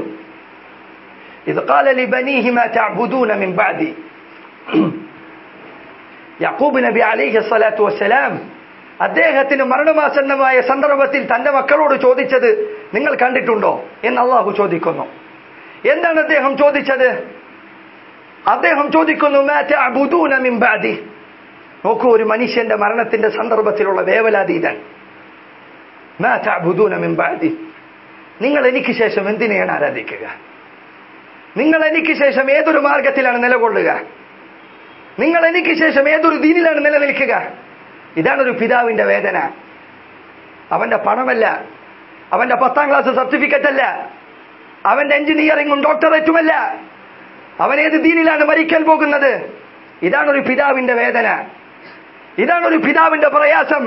A: إذ قال لبنيه ما تعبدون من بعدي യാക്കൂബ് നബി അലൈഹി സ്വലാത്തു വസ്സലാം അദ്ദേഹത്തിന് മരണമാസന്നമായ സന്ദർഭത്തിൽ തന്റെ മക്കളോട് ചോദിച്ചത് നിങ്ങൾ കണ്ടിട്ടുണ്ടോ എന്ന് അള്ളാഹു ചോദിക്കുന്നു എന്താണ് അദ്ദേഹം ചോദിച്ചത് അദ്ദേഹം ചോദിക്കുന്നു "മാ തഅബുദൂന മിൻ ബഅദി?" നോക്കൂ ഒരു മനുഷ്യന്റെ മരണത്തിന്റെ സന്ദർഭത്തിലുള്ള വേവലാതി ഇതാണ് "മാ തഅബുദൂന മിൻ ബഅദി?" നിങ്ങൾ എനിക്ക് ശേഷം എന്തിനെയാണ് ആരാധിക്കുക നിങ്ങൾ എനിക്ക് ശേഷം ഏതൊരു മാർഗത്തിലാണ് നിലകൊള്ളുക നിങ്ങൾ എനിക്ക് ശേഷം ഏതൊരു ദീനിലാണ് നിലനിൽക്കുക ഇതാണ് ഒരു പിതാവിന്റെ വേദന അവന്റെ പണമല്ല അവന്റെ പത്താം ക്ലാസ് സർട്ടിഫിക്കറ്റ് അല്ല അവന്റെ എഞ്ചിനീയറിംഗും ഡോക്ടറേറ്റുമല്ല അവൻ ഏത് ദീനിലാണ് മരിക്കാൻ പോകുന്നത് ഇതാണ് ഒരു പിതാവിന്റെ വേദന ഇതാണ് ഒരു പിതാവിന്റെ പ്രയാസം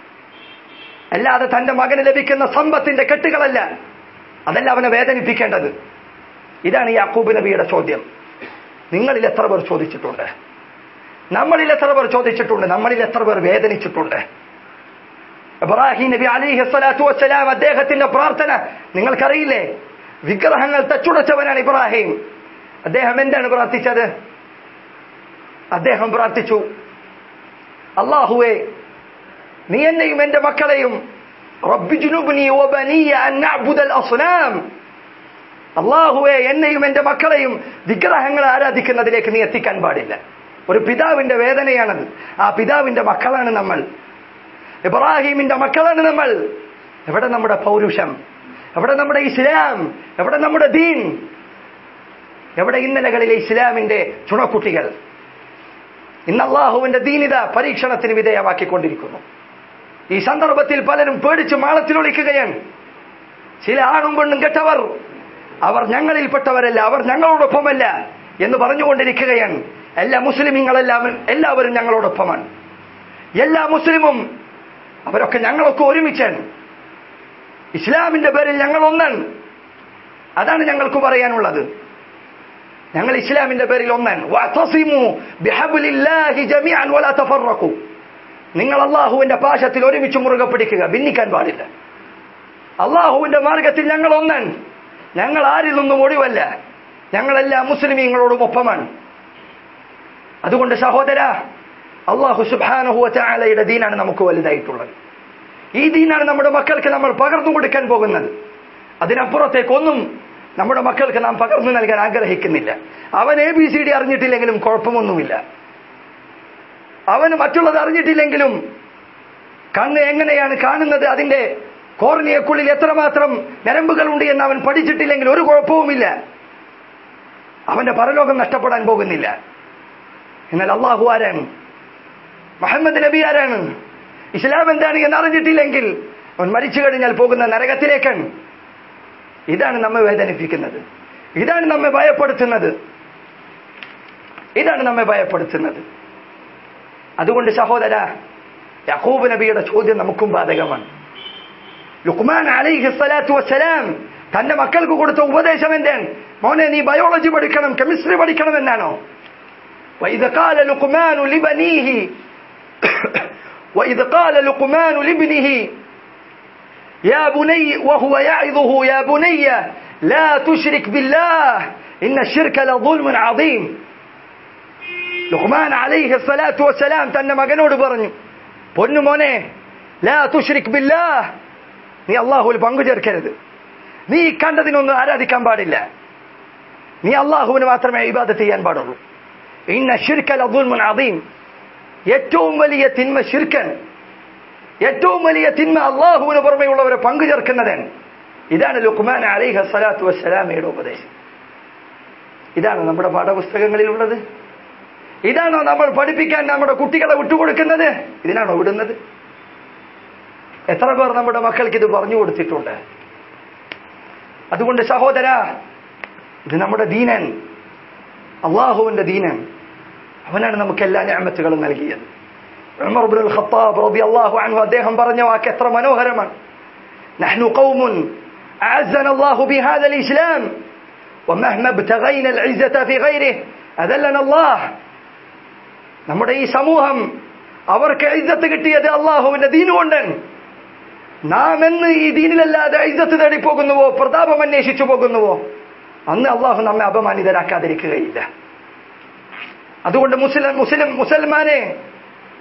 A: അല്ലാതെ തന്റെ മകന് ലഭിക്കുന്ന സമ്പത്തിന്റെ കെട്ടുകളല്ല അതല്ല അവനെ വേദനിപ്പിക്കേണ്ടത് ഇതാണ് യാക്കൂബ് നബിയുടെ ചോദ്യം നിങ്ങളിൽ എത്ര പേർ ചോദിച്ചിട്ടുണ്ട് നമ്മളിൽ എത്ര പേർ ചോദിച്ചിട്ടുണ്ട് നമ്മളിൽ എത്ര പേർ വേദനിച്ചിട്ടുണ്ട് ഇബ്രാഹിം നബി അലിഹി സ്വലാത്തു വസ്സലാം അദ്ദേഹത്തിന്റെ പ്രാർത്ഥന നിങ്ങൾക്കറിയില്ലേ വിഗ്രഹങ്ങൾ തച്ചുടച്ചവനാണ് ഇബ്രാഹിം അദ്ദേഹം എന്താണ് പ്രാർത്ഥിച്ചത് അദ്ദേഹം പ്രാർത്ഥിച്ചു അള്ളാഹുവേ നീ എന്നെയും എന്റെ മക്കളെയും റബ്ബി ജുനുബ്നി വബനിയ അൻ നഅ്ബുദൽ അസ്നാം അള്ളാഹുവെ എന്നെയും എന്റെ മക്കളെയും വിഗ്രഹങ്ങൾ ആരാധിക്കുന്നതിലേക്ക് നീ എത്തിക്കാൻ പാടില്ല ഒരു പിതാവിന്റെ വേദനയാണത് ആ പിതാവിന്റെ മക്കളാണ് നമ്മൾ ഇബ്രാഹിമിന്റെ മക്കളാണ് നമ്മൾ എവിടെ നമ്മുടെ പൗരുഷം എവിടെ നമ്മുടെ ഇസ്ലാം എവിടെ നമ്മുടെ ദീൻ എവിടെ ഇന്നലകളിലെ ഇസ്ലാമിന്റെ ചുണക്കുട്ടികൾ ഇന്ന് അള്ളാഹുവിന്റെ ദീനിത പരീക്ഷണത്തിന് വിധേയമാക്കിക്കൊണ്ടിരിക്കുന്നു ഈ സന്ദർഭത്തിൽ പലരും പേടിച്ച് മാളത്തിലൊളിക്കുകയാണ് ചില ആണും പെണ്ണും കെട്ടവർ അവർ ഞങ്ങളിൽപ്പെട്ടവരല്ല അവർ ഞങ്ങളോടൊപ്പമല്ല എന്ന് പറഞ്ഞുകൊണ്ടിരിക്കുകയാണ് എല്ലാ മുസ്ലിമീങ്ങളെല്ലാം എല്ലാവരും ഞങ്ങളോടൊപ്പമാണ് എല്ലാ മുസ്ലിമും അവരൊക്കെ ഞങ്ങളൊക്കെ ഒരുമിച്ചാണ് ഇസ്ലാമിന്റെ പേരിൽ ഞങ്ങൾ ഒന്നാണ് അതാണ് ഞങ്ങൾക്ക് പറയാനുള്ളത് ഞങ്ങൾ ഇസ്ലാമിന്റെ പേരിൽ ഒന്നാണ് വഅതസിമു ബിഹബ്ലില്ലാഹി ജമീഅൻ വലാ തഫറഖു നിങ്ങൾ അള്ളാഹുവിന്റെ പാശത്തിൽ ഒരുമിച്ച് മുറുകെ പിടിക്കുക ഭിന്നിക്കാൻ പാടില്ല അള്ളാഹുവിന്റെ മാർഗത്തിൽ ഞങ്ങൾ ഒന്നാണ് ഞങ്ങൾ ആരിൽ നിന്നും ഒഴിവല്ല ഞങ്ങളെല്ലാം മുസ്ലിമീങ്ങളോടും ഒപ്പമാണ് അതുകൊണ്ട് സഹോദര അള്ളാഹു സുബാനഹുവ ചാലയുടെ ദീനാണ് നമുക്ക് വലുതായിട്ടുള്ളത് ഈ ദീനാണ് നമ്മുടെ മക്കൾക്ക് നമ്മൾ പകർന്നു കൊടുക്കാൻ പോകുന്നത് അതിനപ്പുറത്തേക്കൊന്നും നമ്മുടെ മക്കൾക്ക് നാം പകർന്നു നൽകാൻ ആഗ്രഹിക്കുന്നില്ല അവൻ എ ബി സി ഡി അറിഞ്ഞിട്ടില്ലെങ്കിലും കുഴപ്പമൊന്നുമില്ല അവന് മറ്റുള്ളത് അറിഞ്ഞിട്ടില്ലെങ്കിലും കണ്ണ് എങ്ങനെയാണ് കാണുന്നത് അതിന്റെ കോർണിയക്കുള്ളിൽ എത്രമാത്രം ഞരമ്പുകളുണ്ട് എന്ന് അവൻ പഠിച്ചിട്ടില്ലെങ്കിൽ ഒരു കുഴപ്പവുമില്ല അവന്റെ പരലോകം നഷ്ടപ്പെടാൻ പോകുന്നില്ല എന്നാൽ അള്ളാഹു ആരാണ് മുഹമ്മദ് നബി ആരാണ് ഇസ്ലാം എന്താണ് എന്ന് അറിഞ്ഞിട്ടില്ലെങ്കിൽ അവൻ മരിച്ചു കഴിഞ്ഞാൽ പോകുന്ന നരകത്തിലേക്കാണ് ഇതാണ് നമ്മെ വേദനിപ്പിക്കുന്നത് ഇതാണ് നമ്മെ ഭയപ്പെടുത്തുന്നത് ഇതാണ് നമ്മെ ഭയപ്പെടുത്തുന്നത് അതുകൊണ്ട് സഹോദര യഹൂബ് നബിയുടെ ചോദ്യം നമുക്കും ബാധകമാണ് ലുക്മാൻ അലൈഹി സ്വലാത്തു വസ്സലാം തന്റെ മക്കൾക്ക് കൊടുത്ത ഉപദേശം എന്താണ് മോനെ നീ ബയോളജി പഠിക്കണം കെമിസ്ട്രി പഠിക്കണം എന്നാണോ وإذ قال لقمان لبنيه وإذ قال لقمان لابنه يا بني وهو يعظه يا بني لا تشرك بالله إن الشرك لظلم عظيم ലുഖ്മാൻ അലൈഹി സ്വലാത്തു വസ്സലാം തന്റെ മകനോട് പറഞ്ഞു പൊന്നു മോനെ ലാ തുഷ്രിക് ബില്ലാഹ് നീ അള്ളാഹുവിൽ പങ്കു ചേർക്കരുത് നീ കണ്ടതിനൊന്നും ആരാധിക്കാൻ പാടില്ല നീ അള്ളാഹുവിന് മാത്രമേ ഇബാദത്ത് ചെയ്യാൻ പാടുള്ളൂ ഇന്ന ഷിർക്കൽ അദുൽമുൻ അദീം ഏറ്റവും വലിയ തിന്മ ഷിർക്കൻ ഏറ്റവും വലിയ തിന്മ അള്ളാഹുവിന് പുറമെയുള്ളവരെ പങ്കു ചേർക്കുന്നതാണ് ഇതാണ് ലുക്മാൻ അലൈഹി സ്വലാത്തു വസ്സലാമയുടെ ഉപദേശം ഇതാണ് നമ്മുടെ പാഠപുസ്തകങ്ങളിലുള്ളത് ഇതാണോ നമ്മൾ പഠിപ്പിക്കാൻ നമ്മുടെ കുട്ടികളെ വിട്ടുകൊടുക്കുന്നത് ഇതിനാണോ വിടുന്നത് എത്ര പേർ നമ്മുടെ മക്കൾക്ക് ഇത് പറഞ്ഞു കൊടുത്തിട്ടുണ്ട് അതുകൊണ്ട് സഹോദര ഇത് നമ്മുടെ ദീനൻ അള്ളാഹുവിന്റെ ദീനൻ അവനാണ് നമുക്ക് എല്ലാ ഞാമത്തുകളും നൽകിയത് ഉമർ ഇബ്നുൽ ഖത്താബ് റളിയല്ലാഹു അൻഹു അദ്ദേഹം പറഞ്ഞ വാക്ക് എത്ര മനോഹരമാണ് نحن قوم أعزنا الله بهذا الإسلام ومهما ابتغينا العزة في غيره أذلنا الله നമ്മുടെ ഈ സമൂഹം അവർക്ക് ഇജ്ജത്ത് കിട്ടിയത് അള്ളാഹുവിന്റെ ദീന് കൊണ്ടാണ് നാം എന്ന് ഈ ദീനിലല്ലാതെ ഇജ്ജത്ത് തേടി പോകുന്നുവോ പ്രതാപം അന്വേഷിച്ചു പോകുന്നുവോ അന്ന് അള്ളാഹു നമ്മെ അപമാനിതരാക്കാതിരിക്കുകയില്ല അതുകൊണ്ട് മുസ്ലിം മുസ്ലിം മുസൽമാനെ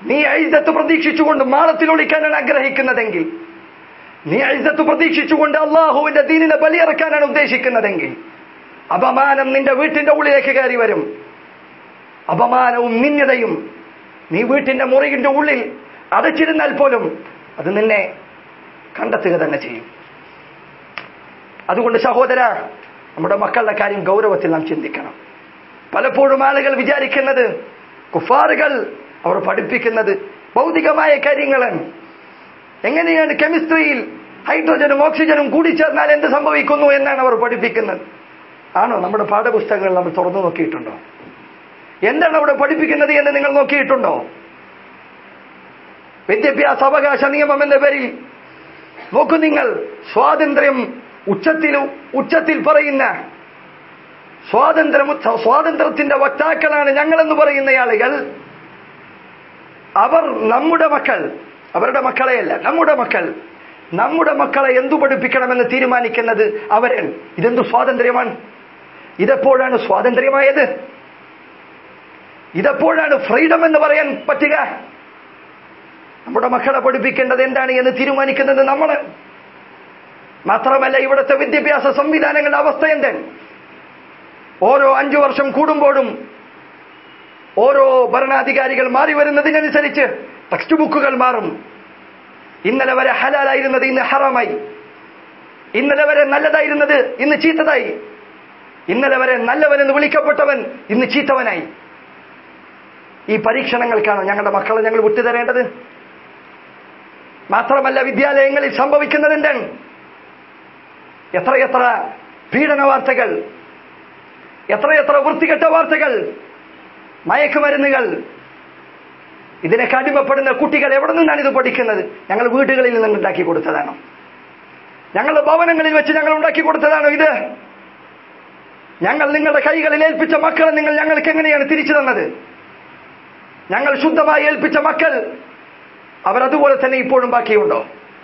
A: നീ ഐസത്ത് പ്രതീക്ഷിച്ചുകൊണ്ട് മാളത്തിൽ ഒളിക്കാനാണ് ആഗ്രഹിക്കുന്നതെങ്കിൽ നീ ഐസത്ത് പ്രതീക്ഷിച്ചുകൊണ്ട് അള്ളാഹുവിന്റെ ദീനിനെ ബലിയിറക്കാനാണ് ഉദ്ദേശിക്കുന്നതെങ്കിൽ അപമാനം നിന്റെ വീട്ടിന്റെ ഉള്ളിലേക്ക് കയറി വരും അപമാനവും നിന്യതയും നീ വീട്ടിന്റെ മുറിയുടെ ഉള്ളിൽ അടച്ചിരുന്നാൽ പോലും അത് നിന്നെ കണ്ടെത്തുക തന്നെ ചെയ്യും അതുകൊണ്ട് സഹോദര നമ്മുടെ മക്കളുടെ കാര്യം ഗൗരവത്തിൽ നാം ചിന്തിക്കണം പലപ്പോഴും ആളുകൾ വിചാരിക്കുന്നത് കുഫാറുകൾ അവർ പഠിപ്പിക്കുന്നത് ഭൗതികമായ കാര്യങ്ങളാണ് എങ്ങനെയാണ് കെമിസ്ട്രിയിൽ ഹൈഡ്രജനും ഓക്സിജനും കൂടിച്ചേർന്നാൽ എന്ത് സംഭവിക്കുന്നു എന്നാണ് അവർ പഠിപ്പിക്കുന്നത് ആണോ നമ്മുടെ പാഠപുസ്തകങ്ങൾ നമ്മൾ തുറന്നു നോക്കിയിട്ടുണ്ടോ എന്താണ് അവിടെ പഠിപ്പിക്കുന്നത് എന്ന് നിങ്ങൾ നോക്കിയിട്ടുണ്ടോ വിദ്യാഭ്യാസ അവകാശ നിയമം എന്ന പേരിൽ നോക്കൂ നിങ്ങൾ സ്വാതന്ത്ര്യം ഉച്ചത്തിൽ ഉച്ചത്തിൽ പറയുന്ന സ്വാതന്ത്ര്യം സ്വാതന്ത്ര്യത്തിന്റെ വക്താക്കളാണ് ഞങ്ങളെന്ന് പറയുന്ന ആളുകൾ അവർ നമ്മുടെ മക്കൾ അവരുടെ മക്കളെയല്ല നമ്മുടെ മക്കൾ നമ്മുടെ മക്കളെ എന്തു പഠിപ്പിക്കണമെന്ന് തീരുമാനിക്കുന്നത് അവരാണ് ഇതെന്തു സ്വാതന്ത്ര്യമാണ് ഇതെപ്പോഴാണ് സ്വാതന്ത്ര്യമായത് ഇതെപ്പോഴാണ് ഫ്രീഡം എന്ന് പറയാൻ പറ്റുക നമ്മുടെ മക്കളെ പഠിപ്പിക്കേണ്ടത് എന്താണ് എന്ന് തീരുമാനിക്കുന്നത് നമ്മൾ മാത്രമല്ല ഇവിടുത്തെ വിദ്യാഭ്യാസ സംവിധാനങ്ങളുടെ അവസ്ഥ എന്താണ് ഓരോ അഞ്ചു വർഷം കൂടുമ്പോഴും ഓരോ ഭരണാധികാരികൾ മാറി വരുന്നതിനനുസരിച്ച് ടെക്സ്റ്റ് ബുക്കുകൾ മാറും ഇന്നലെ വരെ ഹലാലായിരുന്നത് ഇന്ന് ഹറാമായി ഇന്നലെ വരെ നല്ലതായിരുന്നത് ഇന്ന് ചീത്തതായി ഇന്നലെ വരെ നല്ലവനെന്ന് വിളിക്കപ്പെട്ടവൻ ഇന്ന് ചീത്തവനായി ഈ പരീക്ഷണങ്ങൾക്കാണ് ഞങ്ങളുടെ മക്കളെ ഞങ്ങൾ വിട്ടുതരേണ്ടത് മാത്രമല്ല വിദ്യാലയങ്ങളിൽ സംഭവിക്കുന്നത് എന്താണ് എത്രയെത്ര പീഡന വാർത്തകൾ എത്രയെത്ര വൃത്തികെട്ട വാർത്തകൾ മയക്കുമരുന്നുകൾ ഇതിനൊക്കെ അടിമപ്പെടുന്ന കുട്ടികൾ എവിടെ നിന്നാണ് ഇത് പഠിക്കുന്നത് ഞങ്ങൾ വീടുകളിൽ നിന്ന് ഉണ്ടാക്കി കൊടുത്തതാണോ ഞങ്ങളുടെ ഭവനങ്ങളിൽ വെച്ച് ഞങ്ങൾ ഉണ്ടാക്കി കൊടുത്തതാണോ ഇത് ഞങ്ങൾ നിങ്ങളുടെ കൈകളിൽ ഏൽപ്പിച്ച മക്കളെ നിങ്ങൾ ഞങ്ങൾക്ക് എങ്ങനെയാണ് തിരിച്ചു തന്നത് ഞങ്ങൾ ശുദ്ധമായി ഏൽപ്പിച്ച മക്കൾ അവരതുപോലെ തന്നെ ഇപ്പോഴും ബാക്കിയുണ്ടോ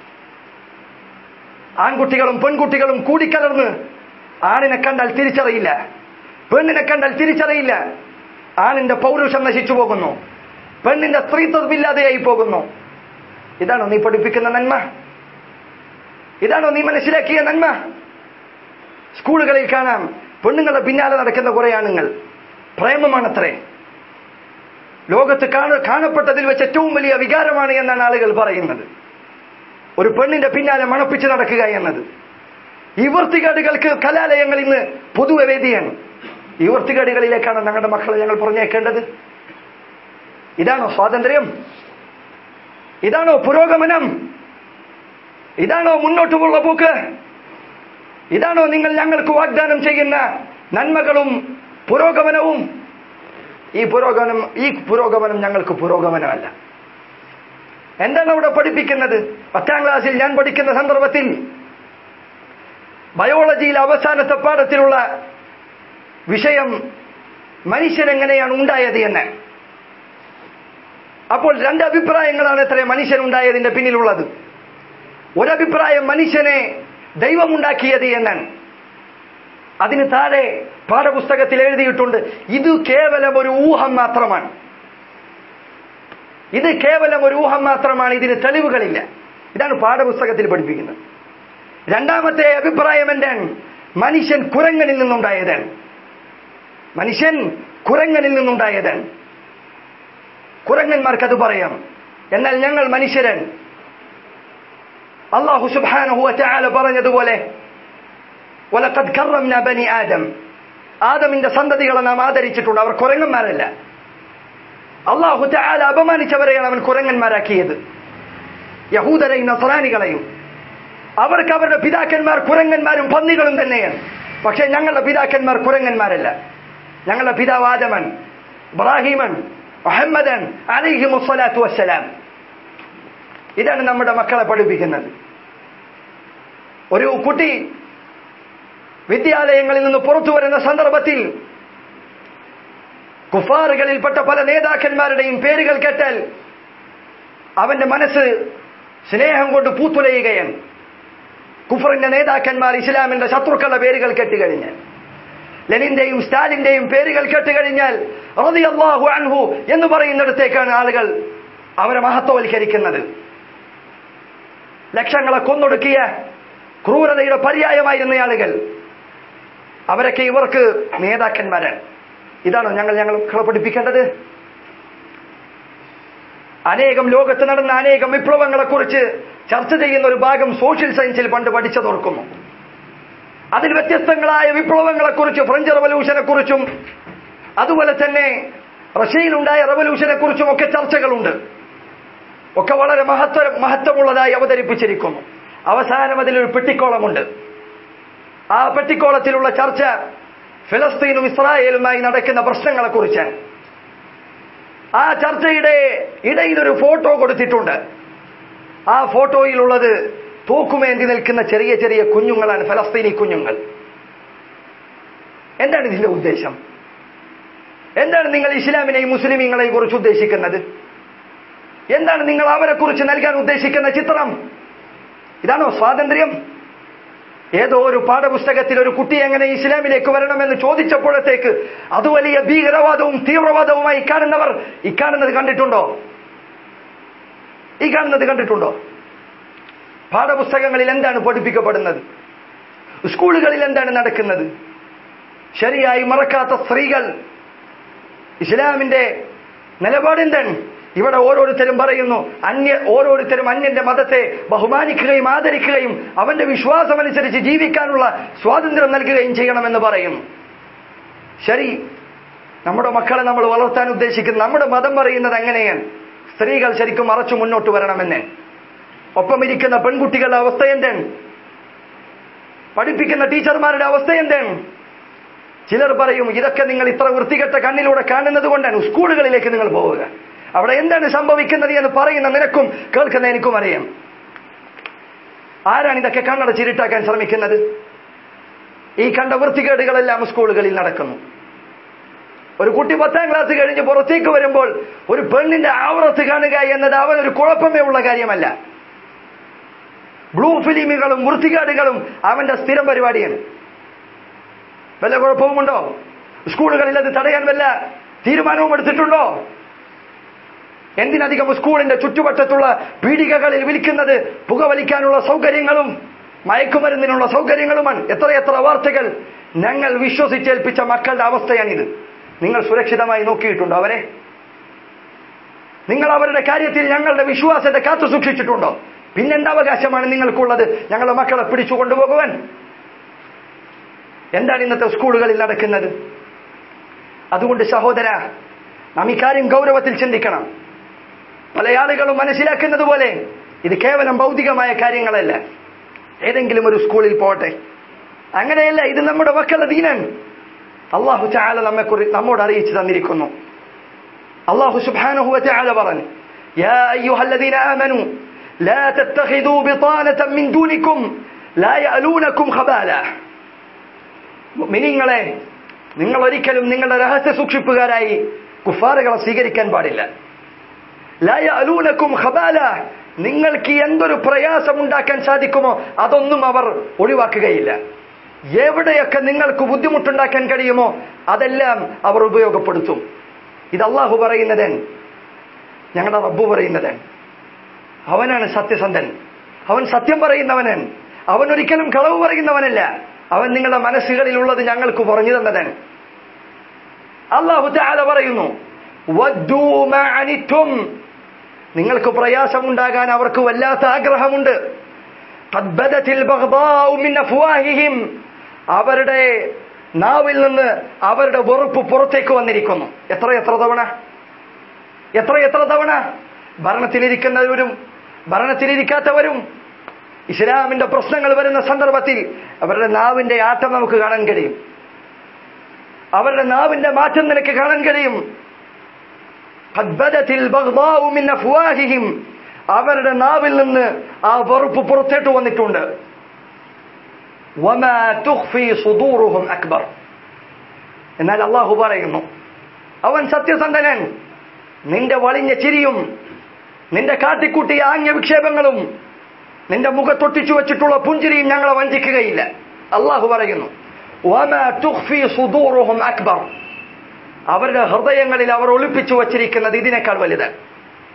A: ആൺകുട്ടികളും പെൺകുട്ടികളും കൂടിക്കലർന്ന് ആണിനെ കണ്ടാൽ തിരിച്ചറിയില്ല പെണ്ണിനെ കണ്ടാൽ തിരിച്ചറിയില്ല ആണിന്റെ പൗരുഷം നശിച്ചു പോകുന്നു പെണ്ണിന്റെ സ്ത്രീത്വമില്ലാതെയായി പോകുന്നു ഇതാണോ നീ പഠിപ്പിക്കുന്ന നന്മ ഇതാണോ നീ മനസ്സിലാക്കിയ നന്മ സ്കൂളുകളിൽ കാണാം പെണ്ണുങ്ങളുടെ പിന്നാലെ നടക്കുന്ന കുറെ ആണുങ്ങൾ പ്രേമമാണത്രേ ലോകത്ത് കാണ കാണപ്പെട്ടതിൽ വെച്ച് ഏറ്റവും വലിയ വികാരമാണ് എന്നാണ് ആളുകൾ പറയുന്നത് ഒരു പെണ്ണിന്റെ പിന്നാലെ മണപ്പിച്ച് നടക്കുക എന്നത് ഈ വൃത്തികേടുകൾക്ക് കലാലയങ്ങൾ ഇന്ന് പൊതുവെ വേദിയാണ് ഈ വൃത്തികേടുകളിലേക്കാണ് ഞങ്ങളുടെ മക്കളെ ഞങ്ങൾ പറഞ്ഞേക്കേണ്ടത് ഇതാണോ സ്വാതന്ത്ര്യം ഇതാണോ പുരോഗമനം ഇതാണോ മുന്നോട്ടുള്ള പോക്ക് ഇതാണോ നിങ്ങൾ ഞങ്ങൾക്ക് വാഗ്ദാനം ചെയ്യുന്ന നന്മകളും പുരോഗമനവും ഈ പുരോഗമനം ഈ പുരോഗമനം ഞങ്ങൾക്ക് പുരോഗമനമല്ല എന്താണ് അവിടെ പഠിപ്പിക്കുന്നത് പത്താം ക്ലാസ്സിൽ ഞാൻ പഠിക്കുന്ന സന്ദർഭത്തിൽ ബയോളജിയിൽ അവസാനത്തെ പാഠത്തിലുള്ള വിഷയം മനുഷ്യരെങ്ങനെയാണ് ഉണ്ടായത് എന്ന് അപ്പോൾ രണ്ട് അഭിപ്രായങ്ങളാണ് എത്ര മനുഷ്യനുണ്ടായതിന്റെ പിന്നിലുള്ളത് ഒരഭിപ്രായം മനുഷ്യനെ ദൈവമുണ്ടാക്കിയത് എന്നാണ് അതിന് താഴെ പാഠപുസ്തകത്തിൽ എഴുതിയിട്ടുണ്ട് ഇത് കേവലം ഒരു ഊഹം മാത്രമാണ് ഇത് കേവലം ഒരു ഊഹം മാത്രമാണ് ഇതിന് തെളിവുകളില്ല ഇതാണ് പാഠപുസ്തകത്തിൽ പഠിപ്പിക്കുന്നത് രണ്ടാമത്തെ അഭിപ്രായം എന്താണ് മനുഷ്യൻ കുരങ്ങനിൽ നിന്നുണ്ടായതാണ് മനുഷ്യൻ കുരങ്ങനിൽ നിന്നുണ്ടായതാണ് കുരങ്ങന്മാർക്ക് അത് പറയാം എന്നാൽ ഞങ്ങൾ മനുഷ്യരൻ അള്ളാഹു സുബാനഹു ചാല പറഞ്ഞതുപോലെ വലക്കത് കറംന ബനി ആദം ആദമിന്റെ സന്തതികളെ നാം ആദരിച്ചിട്ടുണ്ട് അവർ കുരങ്ങന്മാരല്ല അള്ളാഹു ചാല അപമാനിച്ചവരെയാണ് അവൻ കുരങ്ങന്മാരാക്കിയത് യഹൂദരെയും നസറാനികളെയും അവർക്ക് അവരുടെ പിതാക്കന്മാർ കുരങ്ങന്മാരും പന്നികളും തന്നെയാണ് പക്ഷെ ഞങ്ങളുടെ പിതാക്കന്മാർ കുരങ്ങന്മാരല്ല ഞങ്ങളുടെ പിതാവ് ആദമൻ ഇബ്രാഹിമൻ മുഹമ്മദൻ അലിഹി മുസ്സലാത്തു വസ്സലാം ഇതാണ് നമ്മുടെ മക്കളെ പഠിപ്പിക്കുന്നത് ഒരു കുട്ടി വിദ്യാലയങ്ങളിൽ നിന്ന് പുറത്തു വരുന്ന സന്ദർഭത്തിൽ കുഫാറുകളിൽപ്പെട്ട പല നേതാക്കന്മാരുടെയും പേരുകൾ കേട്ടാൽ അവന്റെ മനസ്സ് സ്നേഹം കൊണ്ട് പൂത്തുലയുകയാണ് കുഫറിന്റെ നേതാക്കന്മാർ ഇസ്ലാമിന്റെ ശത്രുക്കളുടെ പേരുകൾ കേട്ടുകഴിഞ്ഞാൽ ലെനിന്റെയും സ്റ്റാലിന്റെയും പേരുകൾ കേട്ടുകഴിഞ്ഞാൽ റളിയല്ലാഹു അൻഹു എന്ന് പറയുന്നിടത്തേക്കാണ് ആളുകൾ അവരെ മഹത്വവൽക്കരിക്കുന്നത് ലക്ഷങ്ങളെ കൊന്നൊടുക്കിയ ക്രൂരതയുടെ പര്യായമായിരുന്ന ആളുകൾ അവരൊക്കെ ഇവർക്ക് നേതാക്കന്മാരാണ് ഇതാണോ ഞങ്ങൾ ഞങ്ങൾ മക്കളെ പഠിപ്പിക്കേണ്ടത് അനേകം ലോകത്ത് നടന്ന അനേകം വിപ്ലവങ്ങളെ കുറിച്ച് ചർച്ച ചെയ്യുന്ന ഒരു ഭാഗം സോഷ്യൽ സയൻസിൽ പണ്ട് പഠിച്ചതോർക്കുന്നു അതിൽ വ്യത്യസ്തങ്ങളായ വിപ്ലവങ്ങളെ കുറിച്ച് ഫ്രഞ്ച് റവല്യൂഷനെ കുറിച്ചും അതുപോലെ തന്നെ റഷ്യയിലുണ്ടായ റവല്യൂഷനെ കുറിച്ചും ഒക്കെ ചർച്ചകളുണ്ട് ഒക്കെ വളരെ മഹത്വ മഹത്വമുള്ളതായി അവതരിപ്പിച്ചിരിക്കുന്നു അവസാനം അതിലൊരു പെട്ടിക്കോളമുണ്ട് ആ പെട്ടിക്കോളത്തിലുള്ള ചർച്ച ഫിലസ്തീനും ഇസ്രായേലുമായി നടക്കുന്ന പ്രശ്നങ്ങളെ കുറിച്ചാണ് ആ ചർച്ചയുടെ ഇടയിൽ ഒരു ഫോട്ടോ കൊടുത്തിട്ടുണ്ട് ആ ഫോട്ടോയിലുള്ളത് തൂക്കുമേന്തി നിൽക്കുന്ന ചെറിയ ചെറിയ കുഞ്ഞുങ്ങളാണ് ഫലസ്തീനി കുഞ്ഞുങ്ങൾ എന്താണ് ഇതിന്റെ ഉദ്ദേശം എന്താണ് നിങ്ങൾ ഇസ്ലാമിനെയും മുസ്ലിമീങ്ങളെയും കുറിച്ച് ഉദ്ദേശിക്കുന്നത് എന്താണ് നിങ്ങൾ അവരെ കുറിച്ച് നൽകാൻ ഉദ്ദേശിക്കുന്ന ചിത്രം ഇതാണോ സ്വാതന്ത്ര്യം ഏതോ ഒരു പാഠപുസ്തകത്തിൽ ഒരു കുട്ടി എങ്ങനെ ഇസ്ലാമിലേക്ക് വരണമെന്ന് ചോദിച്ചപ്പോഴത്തേക്ക് അത് വലിയ ഭീകരവാദവും തീവ്രവാദവുമായി കാണുന്നവർ ഈ കാണുന്നത് കണ്ടിട്ടുണ്ടോ ഈ കാണുന്നത് കണ്ടിട്ടുണ്ടോ പാഠപുസ്തകങ്ങളിൽ എന്താണ് പഠിപ്പിക്കപ്പെടുന്നത് സ്കൂളുകളിൽ എന്താണ് നടക്കുന്നത് ശരിയായി മറക്കാത്ത സ്ത്രീകൾ ഇസ്ലാമിന്റെ നിലപാടെന്താണ് ഇവിടെ ഓരോരുത്തരും പറയുന്നു അന്യ ഓരോരുത്തരും അന്യന്റെ മതത്തെ ബഹുമാനിക്കുകയും ആദരിക്കുകയും അവന്റെ വിശ്വാസമനുസരിച്ച് ജീവിക്കാനുള്ള സ്വാതന്ത്ര്യം നൽകുകയും ചെയ്യണമെന്ന് പറയുന്നു ശരി നമ്മുടെ മക്കളെ നമ്മൾ വളർത്താൻ ഉദ്ദേശിക്കുന്നത് നമ്മുടെ മതം പറയുന്നത് അങ്ങനെയാണ് സ്ത്രീകൾ ശരിക്കും മറച്ചു മുന്നോട്ട് വരണമെന്ന് ഒപ്പം ഇരിക്കുന്ന പെൺകുട്ടികളുടെ അവസ്ഥ എന്താണ് പഠിപ്പിക്കുന്ന ടീച്ചർമാരുടെ അവസ്ഥ എന്താണ് ചിലർ പറയും ഇതൊക്കെ നിങ്ങൾ ഇത്ര വൃത്തികെട്ട കണ്ണിലൂടെ കാണുന്നത് കൊണ്ടാണ് സ്കൂളുകളിലേക്ക് നിങ്ങൾ പോവുക അവിടെ എന്താണ് സംഭവിക്കുന്നത് എന്ന് പറയുന്ന നിനക്കും കേൾക്കുന്ന എനിക്കും അറിയാം ആരാണ് ഇതൊക്കെ കണ്ണടച്ചിരുട്ടാക്കാൻ ശ്രമിക്കുന്നത് ഈ കണ്ട വൃത്തികേടുകളെല്ലാം സ്കൂളുകളിൽ നടക്കുന്നു ഒരു കുട്ടി പത്താം ക്ലാസ് കഴിഞ്ഞ് പുറത്തേക്ക് വരുമ്പോൾ ഒരു പെണ്ണിന്റെ ആവറത്ത് കാണുക എന്നത് അവനൊരു കുഴപ്പമേ ഉള്ള കാര്യമല്ല ബ്ലൂ ഫിലിമുകളും വൃത്തികേടുകളും അവന്റെ സ്ഥിരം പരിപാടിയാണ് വല്ല കുഴപ്പവുമുണ്ടോ സ്കൂളുകളിൽ അത് തടയാൻ വല്ല തീരുമാനവും എടുത്തിട്ടുണ്ടോ എന്തിനധികം സ്കൂളിന്റെ ചുറ്റുവട്ടത്തുള്ള പീടികകളിൽ വിൽക്കുന്നത് പുകവലിക്കാനുള്ള സൗകര്യങ്ങളും മയക്കുമരുന്നിനുള്ള സൗകര്യങ്ങളുമാണ് എത്രയെത്ര വാർത്തകൾ ഞങ്ങൾ വിശ്വസിച്ചേൽപ്പിച്ച മക്കളുടെ അവസ്ഥയാണിത് നിങ്ങൾ സുരക്ഷിതമായി നോക്കിയിട്ടുണ്ടോ അവരെ നിങ്ങൾ അവരുടെ കാര്യത്തിൽ ഞങ്ങളുടെ വിശ്വാസത്തെ കാത്തു സൂക്ഷിച്ചിട്ടുണ്ടോ പിന്നെന്ത് അവകാശമാണ് നിങ്ങൾക്കുള്ളത് ഞങ്ങളുടെ മക്കളെ പിടിച്ചു കൊണ്ടുപോകുവാൻ എന്താണ് ഇന്നത്തെ സ്കൂളുകളിൽ നടക്കുന്നത് അതുകൊണ്ട് സഹോദര നാം ഇക്കാര്യം ഗൗരവത്തിൽ ചിന്തിക്കണം പല ആളുകളും മനസ്സിലാക്കുന്നത് പോലെ ഇത് കേവലം ഭൗതികമായ കാര്യങ്ങളല്ല ഏതെങ്കിലും ഒരു സ്കൂളിൽ പോട്ടെ അങ്ങനെയല്ല ഇത് നമ്മുടെ മക്കളുടെ ദീനാണ് അള്ളാഹു ചാല നമ്മെ കുറി നമ്മോട് അറിയിച്ചു തന്നിരിക്കുന്നു അള്ളാഹു സുബ്ഹാനഹു വതആല പറഞ്ഞു يا أيها الذين آمنوا لا تتخذوا بطانة من دونكم لا يألونكم خبالا മിനിങ്ങളെ നിങ്ങൾ ഒരിക്കലും നിങ്ങളുടെ രഹസ്യ സൂക്ഷിപ്പുകാരായി കുഫാറുകളെ സ്വീകരിക്കാൻ പാടില്ല ലയലൂനക്കും ഖബാല നിങ്ങൾക്ക് എന്തൊരു പ്രയാസം ഉണ്ടാക്കാൻ സാധിക്കുമോ അതൊന്നും അവർ ഒഴിവാക്കുകയില്ല എവിടെയൊക്കെ നിങ്ങൾക്ക് ബുദ്ധിമുട്ടുണ്ടാക്കാൻ കഴിയുമോ അതെല്ലാം അവർ ഉപയോഗപ്പെടുത്തും ഇത് അള്ളാഹു പറയുന്നത് ഞങ്ങളുടെ റബ്ബു പറയുന്നത് അവനാണ് സത്യസന്ധൻ അവൻ സത്യം പറയുന്നവനാണ് അവൻ ഒരിക്കലും കളവ് പറയുന്നവനല്ല അവൻ നിങ്ങളുടെ മനസ്സുകളിലുള്ളത് ഞങ്ങൾക്ക് പറഞ്ഞു തന്നതാണ് അള്ളാഹു താല പറയുന്നു വദ്ദൂ മാ അനിത്തും നിങ്ങൾക്ക് പ്രയാസമുണ്ടാകാൻ അവർക്ക് വല്ലാത്ത ആഗ്രഹമുണ്ട് ഖദ് ബദത്തിൽ ബഗ്ദാഉ മിൻ അഫ്വാഹിഹിം അവരുടെ നാവിൽ നിന്ന് അവരുടെ വെറുപ്പ് പുറത്തേക്ക് വന്നിരിക്കുന്നു എത്ര എത്ര തവണ എത്ര എത്ര തവണ ഭരണത്തിലിരിക്കുന്നവരും ഭരണത്തിലിരിക്കാത്തവരും ഇസ്ലാമിന്റെ പ്രശ്നങ്ങൾ വരുന്ന സന്ദർഭത്തിൽ അവരുടെ നാവിന്റെ ആട്ടം നമുക്ക് കാണാൻ കഴിയും അവരുടെ നാവിന്റെ മാറ്റം നിനക്ക് കാണാൻ കഴിയും قد بدت البغضاء من أفواههم അവരുടെ നാവിൽ നിന്ന് ആ വെറുപ്പ് പുറത്തേട്ട് വന്നിട്ടുണ്ട് وما تخفي صدورهم أكبر എന്നാൽ അള്ളാഹു പറയുന്നു അവൻ സത്യസന്ധനൻ നിന്റെ വളിഞ്ഞ ചിരിയും നിന്റെ കാട്ടിക്കൂട്ടിയ ആംഗ്യ വിക്ഷേപങ്ങളും നിന്റെ മുഖത്തൊട്ടിച്ചു വെച്ചിട്ടുള്ള പുഞ്ചിരിയും ഞങ്ങളെ വഞ്ചിക്കുകയില്ല അള്ളാഹു പറയുന്നു وما تخفي صدورهم أكبر അവരുടെ ഹൃദയങ്ങളിൽ അവർ ഒളിപ്പിച്ചു വച്ചിരിക്കുന്നത് ഇതിനേക്കാൾ വലുത്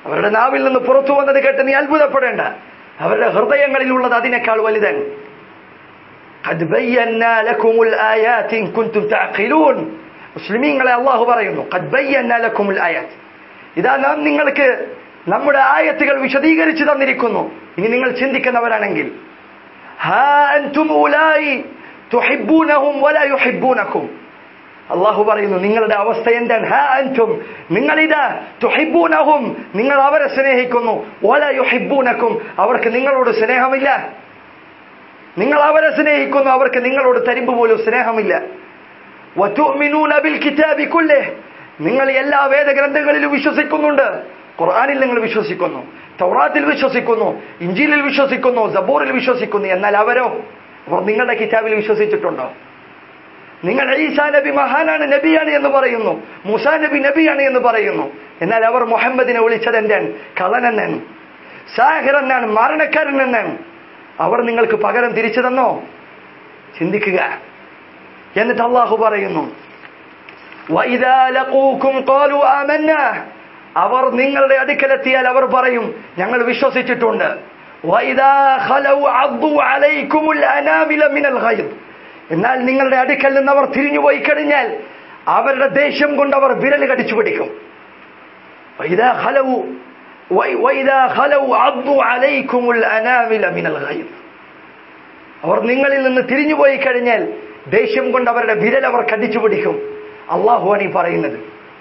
A: അവരുടെ നാവിൽ നിന്ന് പുറത്തു വന്നത് കേട്ട് നീ അത്ഭുതപ്പെടേണ്ട അവരുടെ ഹൃദയങ്ങളിലുള്ളത് അതിനേക്കാൾ വലുതാണ് قد بينا لكم الآيات إن كنتم تعقلون മുസ്ലിമീങ്ങളെ അള്ളാഹു പറയുന്നു قد بينا لكم الآيات ഇതാ നാം നിങ്ങൾക്ക് നമ്മുടെ ആയത്തുകൾ വിശദീകരിച്ചു തന്നിരിക്കുന്നു ഇനി നിങ്ങൾ ചിന്തിക്കുന്നവരാണെങ്കിൽ ഹാ അൻതും ഉലായി തുഹിബ്ബൂനഹും വലാ യുഹിബ്ബൂനക്കും അള്ളാഹു പറയുന്നു നിങ്ങളുടെ അവസ്ഥ എന്താണ് ഹാ അൻതും നിങ്ങളിതാ തുഹിബ്ബൂനഹും നിങ്ങൾ അവരെ സ്നേഹിക്കുന്നു വലാ യുഹിബ്ബൂനക്കും അവർക്ക് നിങ്ങളോട് സ്നേഹമില്ല നിങ്ങൾ അവരെ സ്നേഹിക്കുന്നു അവർക്ക് നിങ്ങളോട് തരിമ്പ് പോലും സ്നേഹമില്ല വതുഅ്മിനൂന ബിൽ കിതാബി കുല്ലിഹ് നിങ്ങൾ എല്ലാ വേദഗ്രന്ഥങ്ങളിലും വിശ്വസിക്കുന്നുണ്ട് ഖുർആനിൽ നിങ്ങൾ വിശ്വസിക്കുന്നു തൗറാത്തിൽ വിശ്വസിക്കുന്നു ഇഞ്ചിലിൽ വിശ്വസിക്കുന്നു സബൂറിൽ വിശ്വസിക്കുന്നു എന്നാൽ അവരോ അവർ നിങ്ങളുടെ കിതാബിൽ വിശ്വസിച്ചിട്ടുണ്ടോ നിങ്ങൾ ഈസാ നബി മഹാനാണ് നബിയാണ് എന്ന് പറയുന്നു മുസാ നബി നബിയാണ് എന്ന് പറയുന്നു എന്നാൽ അവർ മുഹമ്മദിനെ വിളിച്ചത് എന്താണ് കളനെന്നാണ് സാഹിറെന്നാണ് മരണക്കാരൻ എന്നാണ് അവർ നിങ്ങൾക്ക് പകരം തിരിച്ചു തന്നോ ചിന്തിക്കുക എന്നിട്ട് അള്ളാഹു പറയുന്നു وَإِذَا لَقُوكُمْ قَالُوا آمَنَّا അവർ നിങ്ങളുടെ അടുക്കലെത്തിയാൽ അവർ പറയും ഞങ്ങൾ വിശ്വസിച്ചിട്ടുണ്ട് وَإِذَا خَلَوْا عَضُّوا عَلَيْكُمُ الْأَنَامِلَ مِنَ الْغَيْظِ എന്നാൽ നിങ്ങളുടെ അടുക്കൽ നിന്ന് അവർ തിരിഞ്ഞുപോയി കഴിഞ്ഞാൽ അവരുടെ ദേഷ്യം കൊണ്ട് അവർ വിരൽ കടിച്ചു പിടിക്കും وَإِذَا خَلَوْا وَإِذَا خَلَوْا عَضُّوا عَلَيْكُمُ الْأَنَامِلَ مِنَ الْغَيْظِ അവർ നിങ്ങളിൽ നിന്ന് തിരിഞ്ഞുപോയി കഴിഞ്ഞാൽ ദേഷ്യം കൊണ്ട് അവരുടെ വിരൽ അവർ കടിച്ചു പിടിക്കും അള്ളാഹുവാണ് ഈ പറയുന്നത്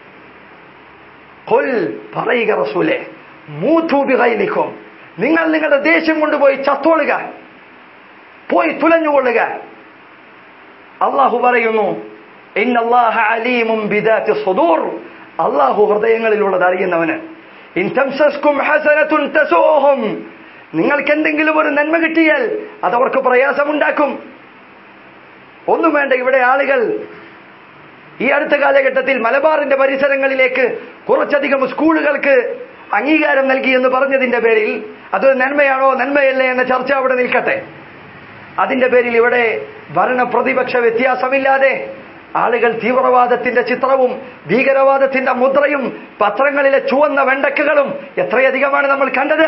A: കൊൽ പറയുക റസൂലെ മൂത്തൂബികയിലിക്കും നിങ്ങൾ നിങ്ങളുടെ ദേഷ്യം കൊണ്ടുപോയി ചത്തോളുക പോയി തുലഞ്ഞുകൊള്ളുക അള്ളാഹു പറയുന്നു ഇന്നല്ലാഹ അലീമും ബിദാത്തി സുദൂർ അള്ളാഹു ഹൃദയങ്ങളിലുള്ളത് അറിയുന്നവന് ഇൻ തംസസ്കും ഹസനത്തുൻ തസൂഹും നിങ്ങൾക്ക് എന്തെങ്കിലും ഒരു നന്മ കിട്ടിയാൽ അതവർക്ക് പ്രയാസമുണ്ടാക്കും ഒന്നും വേണ്ട ഇവിടെ ആളുകൾ ഈ അടുത്ത കാലഘട്ടത്തിൽ മലബാറിന്റെ പരിസരങ്ങളിലേക്ക് കുറച്ചധികം സ്കൂളുകൾക്ക് അംഗീകാരം നൽകി എന്ന് പറഞ്ഞതിന്റെ പേരിൽ അത് നന്മയാണോ നന്മയല്ലേ എന്ന ചർച്ച അവിടെ നിൽക്കട്ടെ അതിന്റെ പേരിൽ ഇവിടെ ഭരണ പ്രതിപക്ഷ വ്യത്യാസമില്ലാതെ ആളുകൾ തീവ്രവാദത്തിന്റെ ചിത്രവും ഭീകരവാദത്തിന്റെ മുദ്രയും പത്രങ്ങളിലെ ചുവന്ന വെണ്ടക്കുകളും എത്രയധികമാണ് നമ്മൾ കണ്ടത്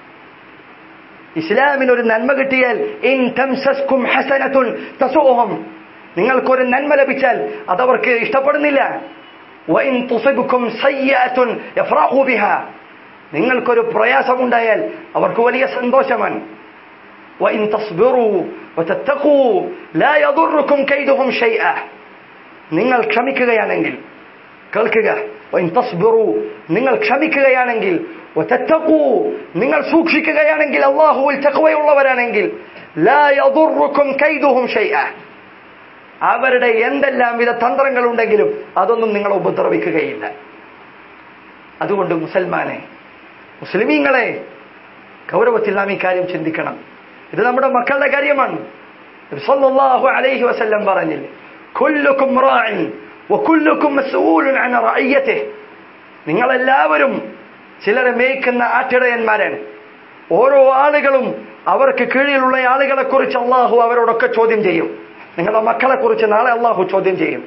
A: ഇസ്ലാമിന് ഒരു നന്മ കിട്ടിയാൽ ഇൻ തംസസ്കും ഹസനത്തുൻ തസൂഹും നിങ്ങൾക്കൊരു നന്മ ലഭിച്ചാൽ അതവർക്ക് ഇഷ്ടപ്പെടുന്നില്ല വഇൻ തുസിബുക്കും സയ്യഅത്തുൻ യഫ്റഹു ബിഹാ നിങ്ങൾക്കൊരു പ്രയാസമുണ്ടായാൽ അവർക്ക് വലിയ സന്തോഷമാണ് വഇൻ തസ്ബിറു വതത്തഖൂ ലാ യദുറുക്കും കൈദുഹും ഷൈഅ നിങ്ങൾ ക്ഷമിക്കുകയാണെങ്കിൽ കേൾക്കുക വഇൻ തസ്ബിറു നിങ്ങൾ ക്ഷമിക്കുകയാണെങ്കിൽ വതത്തഖൂ നിങ്ങൾ സൂക്ഷിക്കുകയാണെങ്കിൽ അല്ലാഹുവിൽ തഖ്വയുള്ളവരാണെങ്കിൽ ലാ യദുറുക്കും കൈദുഹും ഷൈഅ അവരുടെ എന്തെല്ലാം വിധ തന്ത്രങ്ങളുണ്ടെങ്കിലും അതൊന്നും നിങ്ങളെ ഉപദ്രവിക്കുകയില്ല അതുകൊണ്ട് മുസൽമാനെ മുസ്ലിമീങ്ങളെ ഗൗരവത്തിൽ നാം ഈ കാര്യം ചിന്തിക്കണം ഇത് നമ്മുടെ മക്കളുടെ കാര്യമാണ് സല്ലല്ലാഹു അലൈഹി വസല്ലം പറഞ്ഞില്ലേ കുല്ലുക്കും റാഇൻ വകുല്ലുക്കും മസ്ഊലുൻ അൻ റഅയ്യതിഹി നിങ്ങളെല്ലാവരും ചിലരെ മേയ്ക്കുന്ന ആട്ടിടയന്മാരാണ് ഓരോ ആളുകളും അവർക്ക് കീഴിലുള്ള ആളുകളെ കുറിച്ച് അള്ളാഹു അവരോടൊക്കെ ചോദ്യം ചെയ്യും നിങ്ങളുടെ മക്കളെ കുറിച്ച് നാളെ അള്ളാഹു ചോദ്യം ചെയ്യും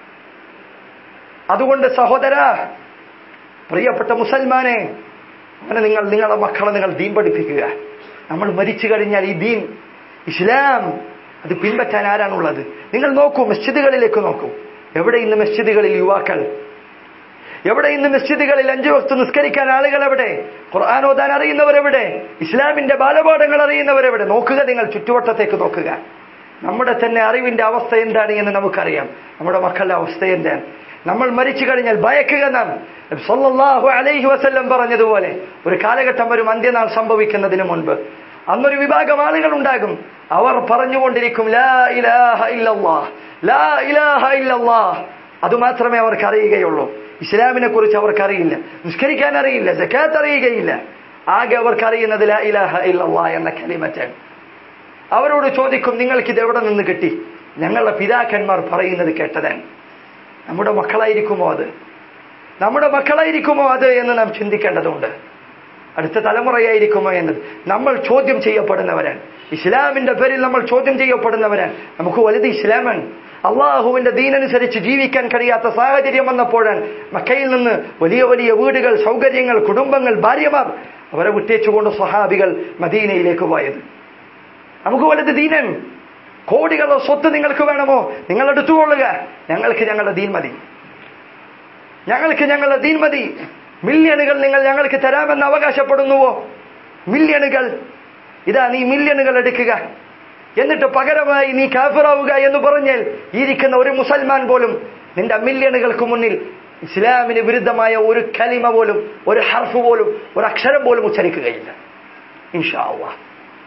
A: അതുകൊണ്ട് സഹോദര പ്രിയപ്പെട്ട മുസൽമാനെ അങ്ങനെ നിങ്ങൾ നിങ്ങളുടെ മക്കളെ നിങ്ങൾ ദീൻ പഠിപ്പിക്കുക നമ്മൾ മരിച്ചു കഴിഞ്ഞാൽ ഈ ദീൻ ഇസ്ലാം അത് പിൻപറ്റാൻ ആരാണുള്ളത് നിങ്ങൾ നോക്കൂ മസ്ജിദുകളിലേക്ക് നോക്കൂ എവിടെ ഇന്ന് മസ്ജിദുകളിൽ യുവാക്കൾ എവിടെ ഇന്ന് മസ്ജിദുകളിൽ അഞ്ചു വക്ത് നിസ്കരിക്കാൻ ആളുകൾ എവിടെ ഖുർആൻ ഓതാൻ അറിയുന്നവരെവിടെ ഇസ്ലാമിന്റെ ബാലപാഠങ്ങൾ അറിയുന്നവരെവിടെ നോക്കുക നിങ്ങൾ ചുറ്റുവട്ടത്തേക്ക് നോക്കുക നമ്മുടെ തന്നെ അറിവിന്റെ അവസ്ഥ എന്താണ് എന്ന് നമുക്കറിയാം നമ്മുടെ മക്കളുടെ അവസ്ഥ എന്താണ് നമ്മൾ മരിച്ചു കഴിഞ്ഞാൽ ഭയക്കുക നാം സല്ലല്ലാഹു അലൈഹി വസല്ലം പറഞ്ഞതുപോലെ ഒരു കാലഘട്ടം വരും അന്ത്യനാൾ സംഭവിക്കുന്നതിന് മുൻപ് അന്നൊരു വിഭാഗം ആളുകൾ ഉണ്ടാകും അവർ പറഞ്ഞുകൊണ്ടിരിക്കും ലാ ഇലാഹ ഇല്ലല്ലാഹ് ലാ ഇലാഹ ഇല്ലല്ലാഹ് അതുമാത്രമേ അവർക്ക് അറിയുകയുള്ളൂ ഇസ്ലാമിനെ കുറിച്ച് അവർക്ക് അറിയില്ല നിസ്കരിക്കാൻ അറിയില്ല ജക്കാത്ത് അറിയുകയില്ല ആകെ അവർക്ക് അറിയുന്നത് ലാ ഇലാഹ ഇല്ലല്ലാഹ് എന്ന കലിമറ്റാണ് അവരോട് ചോദിക്കും നിങ്ങൾക്ക് ഇത് എവിടെ നിന്ന് കിട്ടി ഞങ്ങളുടെ പിതാക്കന്മാർ പറയുന്നത് കേട്ടതാണ് നമ്മുടെ മക്കളായിരിക്കുമോ അത് നമ്മുടെ മക്കളായിരിക്കുമോ അത് എന്ന് നാം ചിന്തിക്കേണ്ടതുണ്ട് അടുത്ത തലമുറയായിരിക്കുമോ എന്നത് നമ്മൾ ചോദ്യം ചെയ്യപ്പെടുന്നവരാണ് ഇസ്ലാമിന്റെ പേരിൽ നമ്മൾ ചോദ്യം ചെയ്യപ്പെടുന്നവരാണ് നമുക്ക് വലുത് ഇസ്ലാമാണ് അള്ളാഹുവിന്റെ ദീനനുസരിച്ച് ജീവിക്കാൻ കഴിയാത്ത സാഹചര്യം വന്നപ്പോഴാണ് മക്കയിൽ നിന്ന് വലിയ വലിയ വീടുകൾ സൗകര്യങ്ങൾ കുടുംബങ്ങൾ ഭാര്യമാർ അവരെ വിട്ടേച്ചുകൊണ്ട് സ്വഹാബികൾ മദീനയിലേക്ക് പോയത് നമുക്ക് വലുത് ദീനൻ കോടികളോ സ്വത്ത് നിങ്ങൾക്ക് വേണമോ നിങ്ങൾ എടുത്തുകൊള്ളുക ഞങ്ങൾക്ക് ഞങ്ങളുടെ ദീൻ മതി ഞങ്ങൾക്ക് ഞങ്ങളുടെ ദീൻ മതി മില്യണുകൾ നിങ്ങൾ ഞങ്ങൾക്ക് തരാമെന്ന് അവകാശപ്പെടുന്നുവോ മില്യണുകൾ ഇതാ നീ മില്യണുകൾ എടുക്കുക എന്നിട്ട് പകരമായി നീ കാഫിറാവുക എന്ന് പറഞ്ഞാൽ ഇരിക്കുന്ന ഒരു മുസൽമാൻ പോലും നിന്റെ മില്യണുകൾക്ക് മുന്നിൽ ഇസ്ലാമിന് വിരുദ്ധമായ ഒരു കലിമ പോലും ഒരു ഹർഫ് പോലും ഒരു അക്ഷരം പോലും ഉച്ചരിക്കുകയില്ല ഇൻഷാ അള്ളാഹ്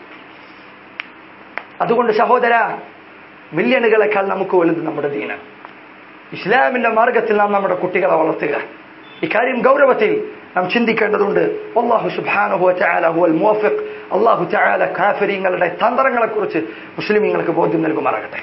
A: അതുകൊണ്ട് സഹോദര മില്യണുകളെക്കാൾ നമുക്ക് വലുത് നമ്മുടെ ദീനം ഇസ്ലാമിന്റെ മാർഗത്തിൽ നാം നമ്മുടെ കുട്ടികളെ വളർത്തുക ഇക്കാര്യം ഗൗരവത്തിൽ നാം ചിന്തിക്കേണ്ടതുണ്ട് അള്ളാഹു സുബാനുഹു ഹുവൽ മുവഫിഖ് അള്ളാഹു ചായാല കാഫര്യങ്ങളുടെ തന്ത്രങ്ങളെക്കുറിച്ച് മുസ്ലിമീങ്ങൾക്ക് ബോധ്യം നൽകുമാറാകട്ടെ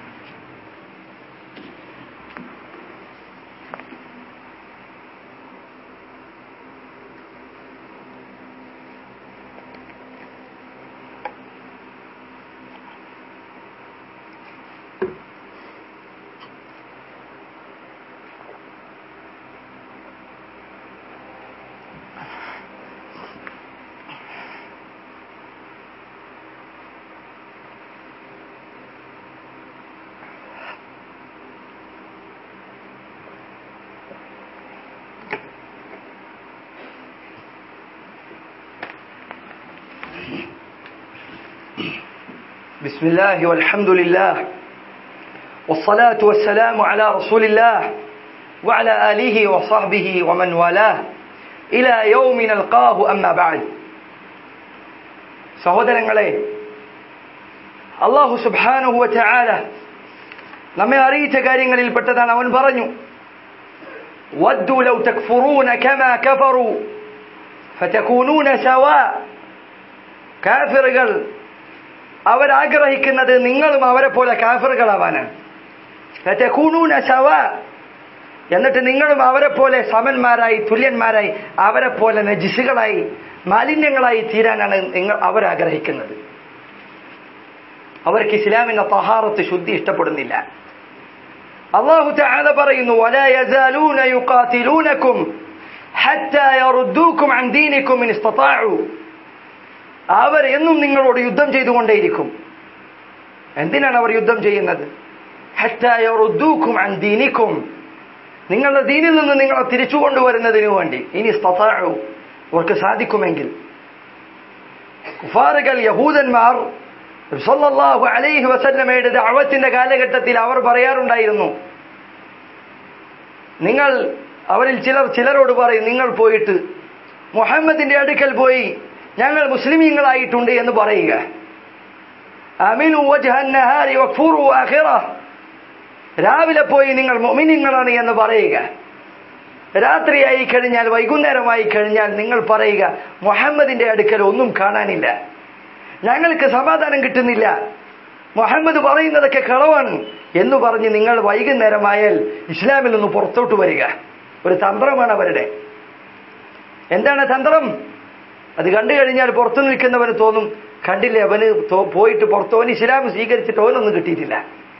A: بسم الله والحمد لله والصلاة والسلام على رسول الله وعلى آله وصحبه ومن والاه إلى يوم نلقاه أما بعد സഹോദരങ്ങളെ അള്ളാഹു സുബാനുഹുവ ചാല നമ്മെ അറിയിച്ച കാര്യങ്ങളിൽ പെട്ടതാണ് അവൻ പറഞ്ഞു ودوا لو تكفرون كما كفروا فتكونون سواء കാഫിറുകൾ അവരാഗ്രഹിക്കുന്നത് നിങ്ങളും അവരെ പോലെ കാഫറുകളാവാനാണ് എന്നിട്ട് നിങ്ങളും അവരെ പോലെ സമന്മാരായി തുല്യന്മാരായി അവരെ പോലെ നജിസുകളായി മാലിന്യങ്ങളായി തീരാനാണ് നിങ്ങൾ അവരാഗ്രഹിക്കുന്നത് അവർക്ക് ഇസ്ലാമിന്റെ തഹാറത്ത് ശുദ്ധി ഇഷ്ടപ്പെടുന്നില്ല അള്ളാഹു തആല പറയുന്നു ولا يزالون يقاتلونكم حتى يردوكم عن دينكم إن استطاعوا അവർ എന്നും നിങ്ങളോട് യുദ്ധം ചെയ്തുകൊണ്ടേയിരിക്കും എന്തിനാണ് അവർ യുദ്ധം ചെയ്യുന്നത് ദീനിക്കും നിങ്ങളുടെ ദീനിൽ നിന്ന് നിങ്ങളെ തിരിച്ചു കൊണ്ടുവരുന്നതിനു വേണ്ടി ഇനി സ്തതാഴു അവർക്ക് സാധിക്കുമെങ്കിൽ കുഫാറുകൾ യഹൂദന്മാർ സല്ലല്ലാഹു അലൈഹി വസല്ലമയുടെ ദഅവത്തിന്റെ കാലഘട്ടത്തിൽ അവർ പറയാറുണ്ടായിരുന്നു നിങ്ങൾ അവരിൽ ചിലർ ചിലരോട് പറയും നിങ്ങൾ പോയിട്ട് മുഹമ്മദിന്റെ അടുക്കൽ പോയി ഞങ്ങൾ മുസ്ലിമീങ്ങളായിട്ടുണ്ട് എന്ന് പറയുക അമിനു രാവിലെ പോയി നിങ്ങൾ മൊമിനിങ്ങളാണ് എന്ന് പറയുക രാത്രിയായി കഴിഞ്ഞാൽ വൈകുന്നേരമായി കഴിഞ്ഞാൽ നിങ്ങൾ പറയുക മുഹമ്മദിന്റെ അടുക്കൽ ഒന്നും കാണാനില്ല ഞങ്ങൾക്ക് സമാധാനം കിട്ടുന്നില്ല മുഹമ്മദ് പറയുന്നതൊക്കെ കളവാണ് എന്ന് പറഞ്ഞ് നിങ്ങൾ വൈകുന്നേരമായാൽ ഇസ്ലാമിൽ നിന്ന് പുറത്തോട്ട് വരിക ഒരു തന്ത്രമാണ് അവരുടെ എന്താണ് തന്ത്രം അത് കണ്ടു കഴിഞ്ഞാൽ പുറത്തു നിൽക്കുന്നവന് തോന്നും കണ്ടില്ലേ അവന് പോയിട്ട് പുറത്തോൻ ഇസ്ലാം സ്വീകരിച്ചിട്ട് ഓനൊന്നും കിട്ടിയിട്ടില്ല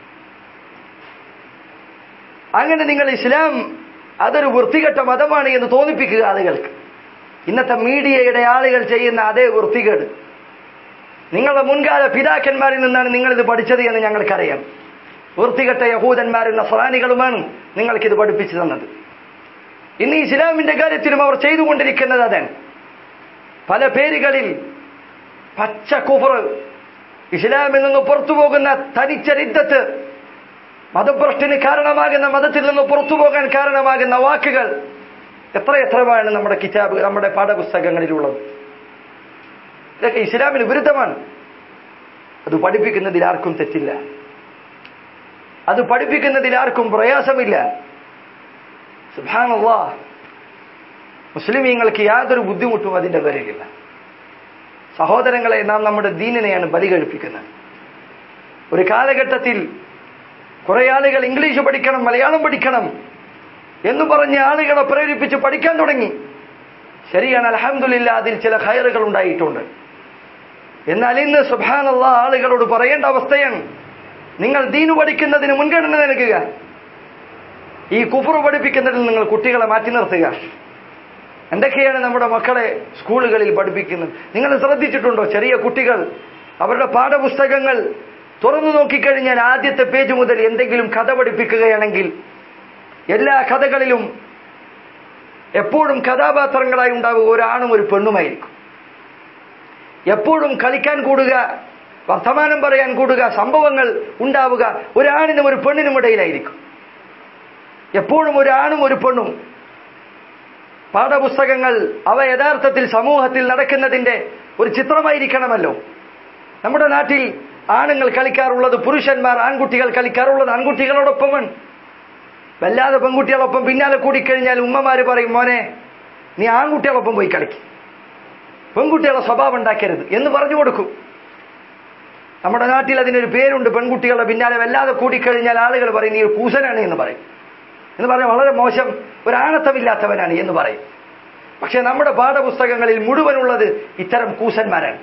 A: അങ്ങനെ നിങ്ങൾ ഇസ്ലാം അതൊരു വൃത്തികെട്ട മതമാണ് എന്ന് തോന്നിപ്പിക്കുക ആളുകൾക്ക് ഇന്നത്തെ മീഡിയയുടെ ആളുകൾ ചെയ്യുന്ന അതേ വൃത്തികേട് നിങ്ങളുടെ മുൻകാല പിതാക്കന്മാരിൽ നിന്നാണ് നിങ്ങളിത് പഠിച്ചത് എന്ന് ഞങ്ങൾക്കറിയാം വൃത്തികെട്ട യഹൂദന്മാരും നസ്രാനികളുമാണ് നിങ്ങൾക്കിത് പഠിപ്പിച്ചു തന്നത് ഇന്ന് ഇസ്ലാമിന്റെ കാര്യത്തിലും അവർ ചെയ്തുകൊണ്ടിരിക്കുന്നത് അതാണ് പല പേരുകളിൽ പച്ച കുഫർ ഇസ്ലാമിൽ നിന്ന് പുറത്തു പോകുന്ന തനിച്ച റിദ്ധത്ത് മതഭ്രഷ്ടിന് കാരണമാകുന്ന മതത്തിൽ നിന്ന് പുറത്തു പോകാൻ കാരണമാകുന്ന വാക്കുകൾ എത്ര എത്രമാണ് നമ്മുടെ കിതാബ് നമ്മുടെ പാഠപുസ്തകങ്ങളിലുള്ളത് ഇതൊക്കെ ഇസ്ലാമിന് വിരുദ്ധമാണ് അത് പഠിപ്പിക്കുന്നതിൽ ആർക്കും തെറ്റില്ല അത് പഠിപ്പിക്കുന്നതിൽ ആർക്കും പ്രയാസമില്ല സുഭാനുള്ള മുസ്ലിമീങ്ങൾക്ക് യാതൊരു ബുദ്ധിമുട്ടും അതിന്റെ പേരിലില്ല സഹോദരങ്ങളെ നാം നമ്മുടെ ദീനിനെയാണ് ബലി കഴിപ്പിക്കുന്നത് ഒരു കാലഘട്ടത്തിൽ കുറെ ആളുകൾ ഇംഗ്ലീഷ് പഠിക്കണം മലയാളം പഠിക്കണം എന്ന് പറഞ്ഞ് ആളുകളെ പ്രേരിപ്പിച്ച് പഠിക്കാൻ തുടങ്ങി ശരിയാണ് അലഹമില്ല അതിൽ ചില ഹയറുകൾ ഉണ്ടായിട്ടുണ്ട് എന്നാൽ ഇന്ന് സുബാനുള്ള ആളുകളോട് പറയേണ്ട അവസ്ഥയാണ് നിങ്ങൾ ദീനു പഠിക്കുന്നതിന് മുൻഗണന നൽകുക ഈ കുഫറു പഠിപ്പിക്കുന്നതിൽ നിങ്ങൾ കുട്ടികളെ മാറ്റി നിർത്തുക എന്തൊക്കെയാണ് നമ്മുടെ മക്കളെ സ്കൂളുകളിൽ പഠിപ്പിക്കുന്നത് നിങ്ങൾ ശ്രദ്ധിച്ചിട്ടുണ്ടോ ചെറിയ കുട്ടികൾ അവരുടെ പാഠപുസ്തകങ്ങൾ തുറന്നു നോക്കിക്കഴിഞ്ഞാൽ ആദ്യത്തെ പേജ് മുതൽ എന്തെങ്കിലും കഥ പഠിപ്പിക്കുകയാണെങ്കിൽ എല്ലാ കഥകളിലും എപ്പോഴും കഥാപാത്രങ്ങളായി ഉണ്ടാവുക ഒരാണും ഒരു പെണ്ണുമായിരിക്കും എപ്പോഴും കളിക്കാൻ കൂടുക വർത്തമാനം പറയാൻ കൂടുക സംഭവങ്ങൾ ഉണ്ടാവുക ഒരാണിനും ഒരു പെണ്ണിനും ഇടയിലായിരിക്കും എപ്പോഴും ഒരാണും ഒരു പെണ്ണും പാഠപുസ്തകങ്ങൾ അവ യഥാർത്ഥത്തിൽ സമൂഹത്തിൽ നടക്കുന്നതിന്റെ ഒരു ചിത്രമായിരിക്കണമല്ലോ നമ്മുടെ നാട്ടിൽ ആണുങ്ങൾ കളിക്കാറുള്ളത് പുരുഷന്മാർ ആൺകുട്ടികൾ കളിക്കാറുള്ളത് ആൺകുട്ടികളോടൊപ്പമാണ് വല്ലാതെ പെൺകുട്ടികളൊപ്പം പിന്നാലെ കൂടിക്കഴിഞ്ഞാൽ ഉമ്മമാര് പറയും മോനെ നീ ആൺകുട്ടികളൊപ്പം പോയി കളിക്കും പെൺകുട്ടികളെ സ്വഭാവം ഉണ്ടാക്കരുത് എന്ന് പറഞ്ഞു കൊടുക്കും നമ്മുടെ നാട്ടിൽ അതിനൊരു പേരുണ്ട് പെൺകുട്ടികളുടെ പിന്നാലെ വല്ലാതെ കൂടിക്കഴിഞ്ഞാൽ ആളുകൾ പറയും നീ ഒരു കൂസനാണ് എന്ന് പറയും എന്ന് പറഞ്ഞാൽ വളരെ മോശം ഒരാണത്തമില്ലാത്തവനാണ് എന്ന് പറയും പക്ഷെ നമ്മുടെ പാഠപുസ്തകങ്ങളിൽ മുഴുവനുള്ളത് ഇത്തരം കൂസന്മാരാണ്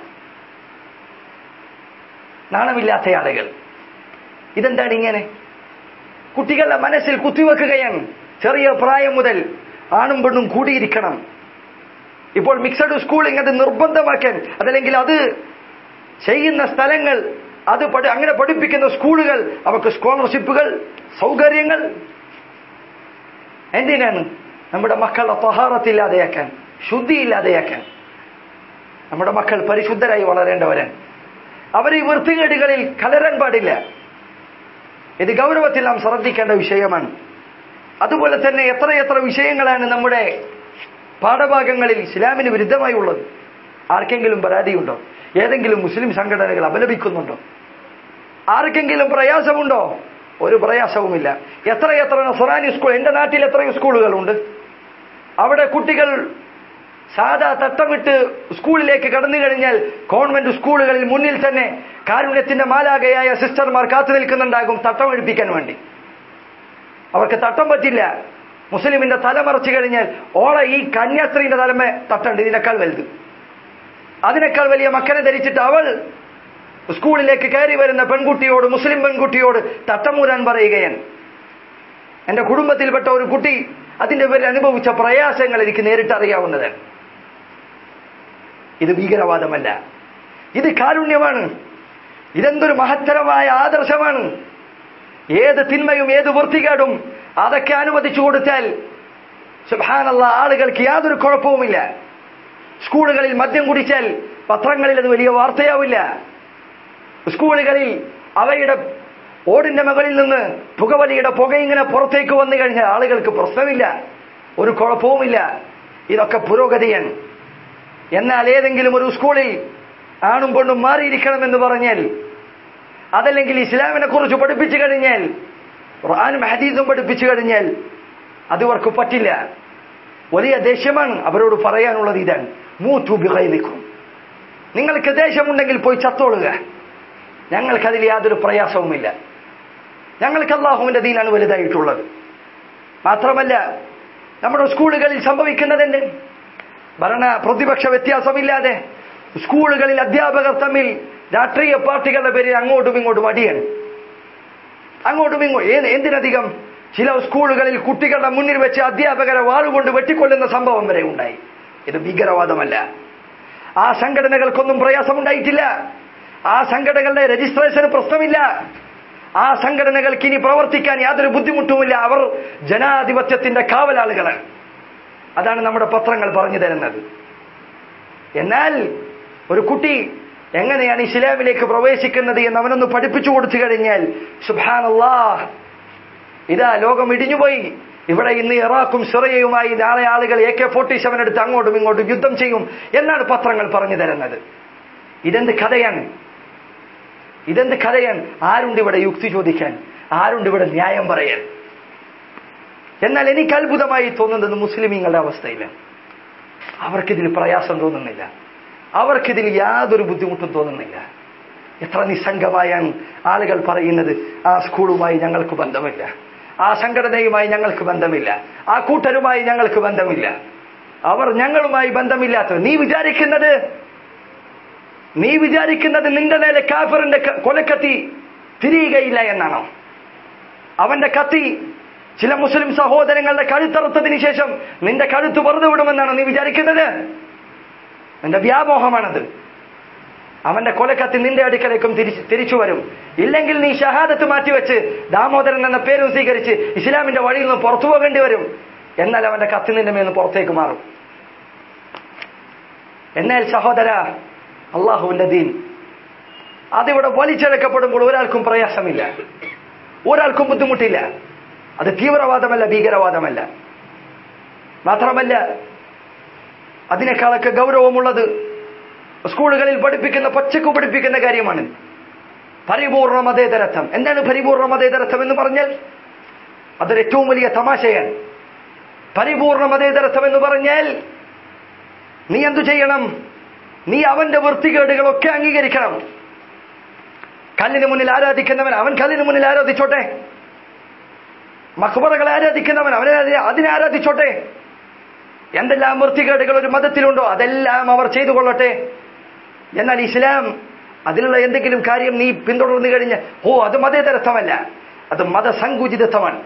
A: നാണമില്ലാത്ത ആളുകൾ ഇതെന്താണ് ഇങ്ങനെ കുട്ടികളുടെ മനസ്സിൽ കുത്തിവെക്കുകയാണ് ചെറിയ പ്രായം മുതൽ ആണും പെണ്ണും കൂടിയിരിക്കണം ഇപ്പോൾ മിക്സഡ് സ്കൂളിംഗ് അത് നിർബന്ധമാക്കാൻ അതല്ലെങ്കിൽ അത് ചെയ്യുന്ന സ്ഥലങ്ങൾ അത് പഠി അങ്ങനെ പഠിപ്പിക്കുന്ന സ്കൂളുകൾ അവർക്ക് സ്കോളർഷിപ്പുകൾ സൗകര്യങ്ങൾ എന്തിനാണ് നമ്മുടെ മക്കളുടെ തഹാറത്തില്ലാതെയാക്കാൻ ശുദ്ധിയില്ലാതെയാക്കാൻ നമ്മുടെ മക്കൾ പരിശുദ്ധരായി വളരേണ്ടവരാണ് അവർ ഈ വൃത്തികേടുകളിൽ കലരാൻ പാടില്ല ഇത് ഗൗരവത്തിൽ നാം ശ്രദ്ധിക്കേണ്ട വിഷയമാണ് അതുപോലെ തന്നെ എത്രയെത്ര വിഷയങ്ങളാണ് നമ്മുടെ പാഠഭാഗങ്ങളിൽ ഇസ്ലാമിന് വിരുദ്ധമായി ഉള്ളത് ആർക്കെങ്കിലും പരാതിയുണ്ടോ ഏതെങ്കിലും മുസ്ലിം സംഘടനകൾ അപലപിക്കുന്നുണ്ടോ ആർക്കെങ്കിലും പ്രയാസമുണ്ടോ ഒരു പ്രയാസവുമില്ല എത്രയെത്ര നസറാനി സ്കൂൾ എന്റെ നാട്ടിൽ എത്രയോ സ്കൂളുകളുണ്ട് അവിടെ കുട്ടികൾ സാധാ തട്ടമിട്ട് സ്കൂളിലേക്ക് കടന്നു കഴിഞ്ഞാൽ ഗവൺമെന്റ് സ്കൂളുകളിൽ മുന്നിൽ തന്നെ കാരുണ്യത്തിന്റെ മാലാകയായ സിസ്റ്റർമാർ കാത്തു നിൽക്കുന്നുണ്ടാകും തട്ടം എടുപ്പിക്കാൻ വേണ്ടി അവർക്ക് തട്ടം പറ്റില്ല മുസ്ലിമിന്റെ തല മറച്ചു കഴിഞ്ഞാൽ ഓളെ ഈ കന്യാസ്ത്രീന്റെ തലമേ തട്ടുണ്ട് ഇതിനേക്കാൾ വലുത് അതിനേക്കാൾ വലിയ മക്കനെ ധരിച്ചിട്ട് അവൾ സ്കൂളിലേക്ക് കയറി വരുന്ന പെൺകുട്ടിയോട് മുസ്ലിം പെൺകുട്ടിയോട് തട്ടമൂരാൻ പറയുകയാണ് എന്റെ കുടുംബത്തിൽപ്പെട്ട ഒരു കുട്ടി അതിന്റെ പേരിൽ അനുഭവിച്ച പ്രയാസങ്ങൾ എനിക്ക് നേരിട്ടറിയാവുന്നതാണ് ഇത് ഭീകരവാദമല്ല ഇത് കാരുണ്യമാണ് ഇതെന്തൊരു മഹത്തരമായ ആദർശമാണ് ഏത് തിന്മയും ഏത് വൃത്തികേടും അതൊക്കെ അനുവദിച്ചു കൊടുത്താൽ സുഹാനുള്ള ആളുകൾക്ക് യാതൊരു കുഴപ്പവുമില്ല സ്കൂളുകളിൽ മദ്യം കുടിച്ചാൽ പത്രങ്ങളിൽ അത് വലിയ വാർത്തയാവില്ല സ്കൂളുകളിൽ അവയുടെ ഓടിന്റെ മുകളിൽ നിന്ന് പുകവലിയുടെ പുക ഇങ്ങനെ പുറത്തേക്ക് വന്നു കഴിഞ്ഞാൽ ആളുകൾക്ക് പ്രശ്നമില്ല ഒരു കുഴപ്പവുമില്ല ഇതൊക്കെ പുരോഗതിയാണ് എന്നാൽ ഏതെങ്കിലും ഒരു സ്കൂളിൽ ആണും പെണ്ണും മാറിയിരിക്കണമെന്ന് പറഞ്ഞാൽ അതല്ലെങ്കിൽ ഇസ്ലാമിനെ കുറിച്ച് പഠിപ്പിച്ചു കഴിഞ്ഞാൽ ഖുർആനും ഹദീസും പഠിപ്പിച്ചു കഴിഞ്ഞാൽ അത് അവർക്ക് പറ്റില്ല വലിയ ദേഷ്യമാണ് അവരോട് പറയാനുള്ളത് ഇതാണ് മൂത്തു ബിഹൈലിക്കും നിങ്ങൾക്ക് ദേഷ്യമുണ്ടെങ്കിൽ പോയി ചത്തോളുക ഞങ്ങൾക്കതിൽ യാതൊരു പ്രയാസവുമില്ല ഞങ്ങൾക്ക് അള്ളാഹുവിന്റെ ദീനാണ് വലുതായിട്ടുള്ളത് മാത്രമല്ല നമ്മുടെ സ്കൂളുകളിൽ സംഭവിക്കുന്നതെന്ത് ഭരണ പ്രതിപക്ഷ വ്യത്യാസമില്ലാതെ സ്കൂളുകളിൽ അധ്യാപകർ തമ്മിൽ രാഷ്ട്രീയ പാർട്ടികളുടെ പേരിൽ അങ്ങോട്ടും ഇങ്ങോട്ടും അടിയാണ് അങ്ങോട്ടും ഇങ്ങോട്ടും ഏത് എന്തിനധികം ചില സ്കൂളുകളിൽ കുട്ടികളുടെ മുന്നിൽ വെച്ച് അധ്യാപകരെ വാളുകൊണ്ട് വെട്ടിക്കൊല്ലുന്ന സംഭവം വരെ ഉണ്ടായി ഇത് ഭീകരവാദമല്ല ആ സംഘടനകൾക്കൊന്നും പ്രയാസമുണ്ടായിട്ടില്ല ആ സംഘടനകളുടെ രജിസ്ട്രേഷന് പ്രശ്നമില്ല ആ സംഘടനകൾക്ക് ഇനി പ്രവർത്തിക്കാൻ യാതൊരു ബുദ്ധിമുട്ടുമില്ല അവർ ജനാധിപത്യത്തിന്റെ കാവലാളുകളാണ് അതാണ് നമ്മുടെ പത്രങ്ങൾ പറഞ്ഞു തരുന്നത് എന്നാൽ ഒരു കുട്ടി എങ്ങനെയാണ് ഇസ്ലാമിലേക്ക് പ്രവേശിക്കുന്നത് എന്ന് അവനൊന്ന് പഠിപ്പിച്ചു കൊടുത്തു കഴിഞ്ഞാൽ സുബാനല്ലാ ഇതാ ലോകം ഇടിഞ്ഞുപോയി ഇവിടെ ഇന്ന് ഇറാഖും സിറിയയുമായി നാളെ ആളുകൾ എ കെ ഫോർട്ടി സെവൻ എടുത്ത് അങ്ങോട്ടും ഇങ്ങോട്ടും യുദ്ധം ചെയ്യും എന്നാണ് പത്രങ്ങൾ പറഞ്ഞു തരുന്നത് ഇതെന്ത് കഥയാണ് ഇതെന്ത് കഥയാണ് ആരുണ്ട് ഇവിടെ യുക്തി ചോദിക്കാൻ ആരുണ്ട് ഇവിടെ ന്യായം പറയാൻ എന്നാൽ എനിക്ക് അത്ഭുതമായി തോന്നുന്നത് മുസ്ലിമീങ്ങളുടെ അവസ്ഥയിലാണ് അവർക്കിതിൽ പ്രയാസം തോന്നുന്നില്ല അവർക്കിതിൽ യാതൊരു ബുദ്ധിമുട്ടും തോന്നുന്നില്ല എത്ര നിസ്സംഗമായാണ് ആളുകൾ പറയുന്നത് ആ സ്കൂളുമായി ഞങ്ങൾക്ക് ബന്ധമില്ല ആ സംഘടനയുമായി ഞങ്ങൾക്ക് ബന്ധമില്ല ആ കൂട്ടരുമായി ഞങ്ങൾക്ക് ബന്ധമില്ല അവർ ഞങ്ങളുമായി ബന്ധമില്ലാത്തവർ നീ വിചാരിക്കുന്നത് നീ വിചാരിക്കുന്നത് നിന്റെ നേരെ കാഫറിന്റെ ക- കൊലക്കത്തി തിരിയുകയില്ല എന്നാണോ അവന്റെ കത്തി ചില മുസ്ലിം സഹോദരങ്ങളുടെ കഴുത്തറുത്തതിന് ശേഷം നിന്റെ കഴുത്ത് വെറുതെ വിടുമെന്നാണോ നീ വിചാരിക്കുന്നത് നിന്റെ വ്യാമോഹമാണത് അവന്റെ കൊലക്കത്തി നിന്റെ അടുക്കലേക്കും തിരിച്ച് തിരിച്ചു വരും ഇല്ലെങ്കിൽ നീ ഷഹാദത്ത് മാറ്റിവെച്ച് ദാമോദരൻ എന്ന പേരും സ്വീകരിച്ച് ഇസ്ലാമിന്റെ വഴിയിൽ നിന്ന് പുറത്തു പോകേണ്ടി വരും എന്നാൽ അവന്റെ കത്തി നിന്റെ മേൽ നിന്ന് പുറത്തേക്ക് മാറും എന്നാൽ സഹോദര അള്ളാഹുവിന്റെ ദീൻ അതിവിടെ വലിച്ചെടുക്കപ്പെടുമ്പോൾ ഒരാൾക്കും പ്രയാസമില്ല ഒരാൾക്കും ബുദ്ധിമുട്ടില്ല അത് തീവ്രവാദമല്ല ഭീകരവാദമല്ല മാത്രമല്ല അതിനേക്കാളൊക്കെ ഗൗരവമുള്ളത് സ്കൂളുകളിൽ പഠിപ്പിക്കുന്ന പച്ചക്കു പഠിപ്പിക്കുന്ന കാര്യമാണ് പരിപൂർണ മതേതരത്വം എന്താണ് പരിപൂർണ മതേതരത്വം എന്ന് പറഞ്ഞാൽ അതൊരു ഏറ്റവും വലിയ തമാശയാണ് പരിപൂർണ മതേതരത്വം എന്ന് പറഞ്ഞാൽ നീ എന്തു ചെയ്യണം നീ അവന്റെ വൃത്തികേടുകളൊക്കെ അംഗീകരിക്കണം കല്ലിന് മുന്നിൽ ആരാധിക്കുന്നവൻ അവൻ കല്ലിന് മുന്നിൽ ആരാധിച്ചോട്ടെ മക്ബറകളെ ആരാധിക്കുന്നവൻ അവനെ അതിനെ ആരാധിച്ചോട്ടെ എന്തെല്ലാം വൃത്തികേടുകൾ ഒരു മതത്തിലുണ്ടോ അതെല്ലാം അവർ ചെയ്തു കൊള്ളട്ടെ എന്നാൽ ഇസ്ലാം അതിലുള്ള എന്തെങ്കിലും കാര്യം നീ പിന്തുടർന്നു കഴിഞ്ഞ് ഓ അത് മതേതരത്വമല്ല അത് മതസങ്കുചിതത്വമാണ്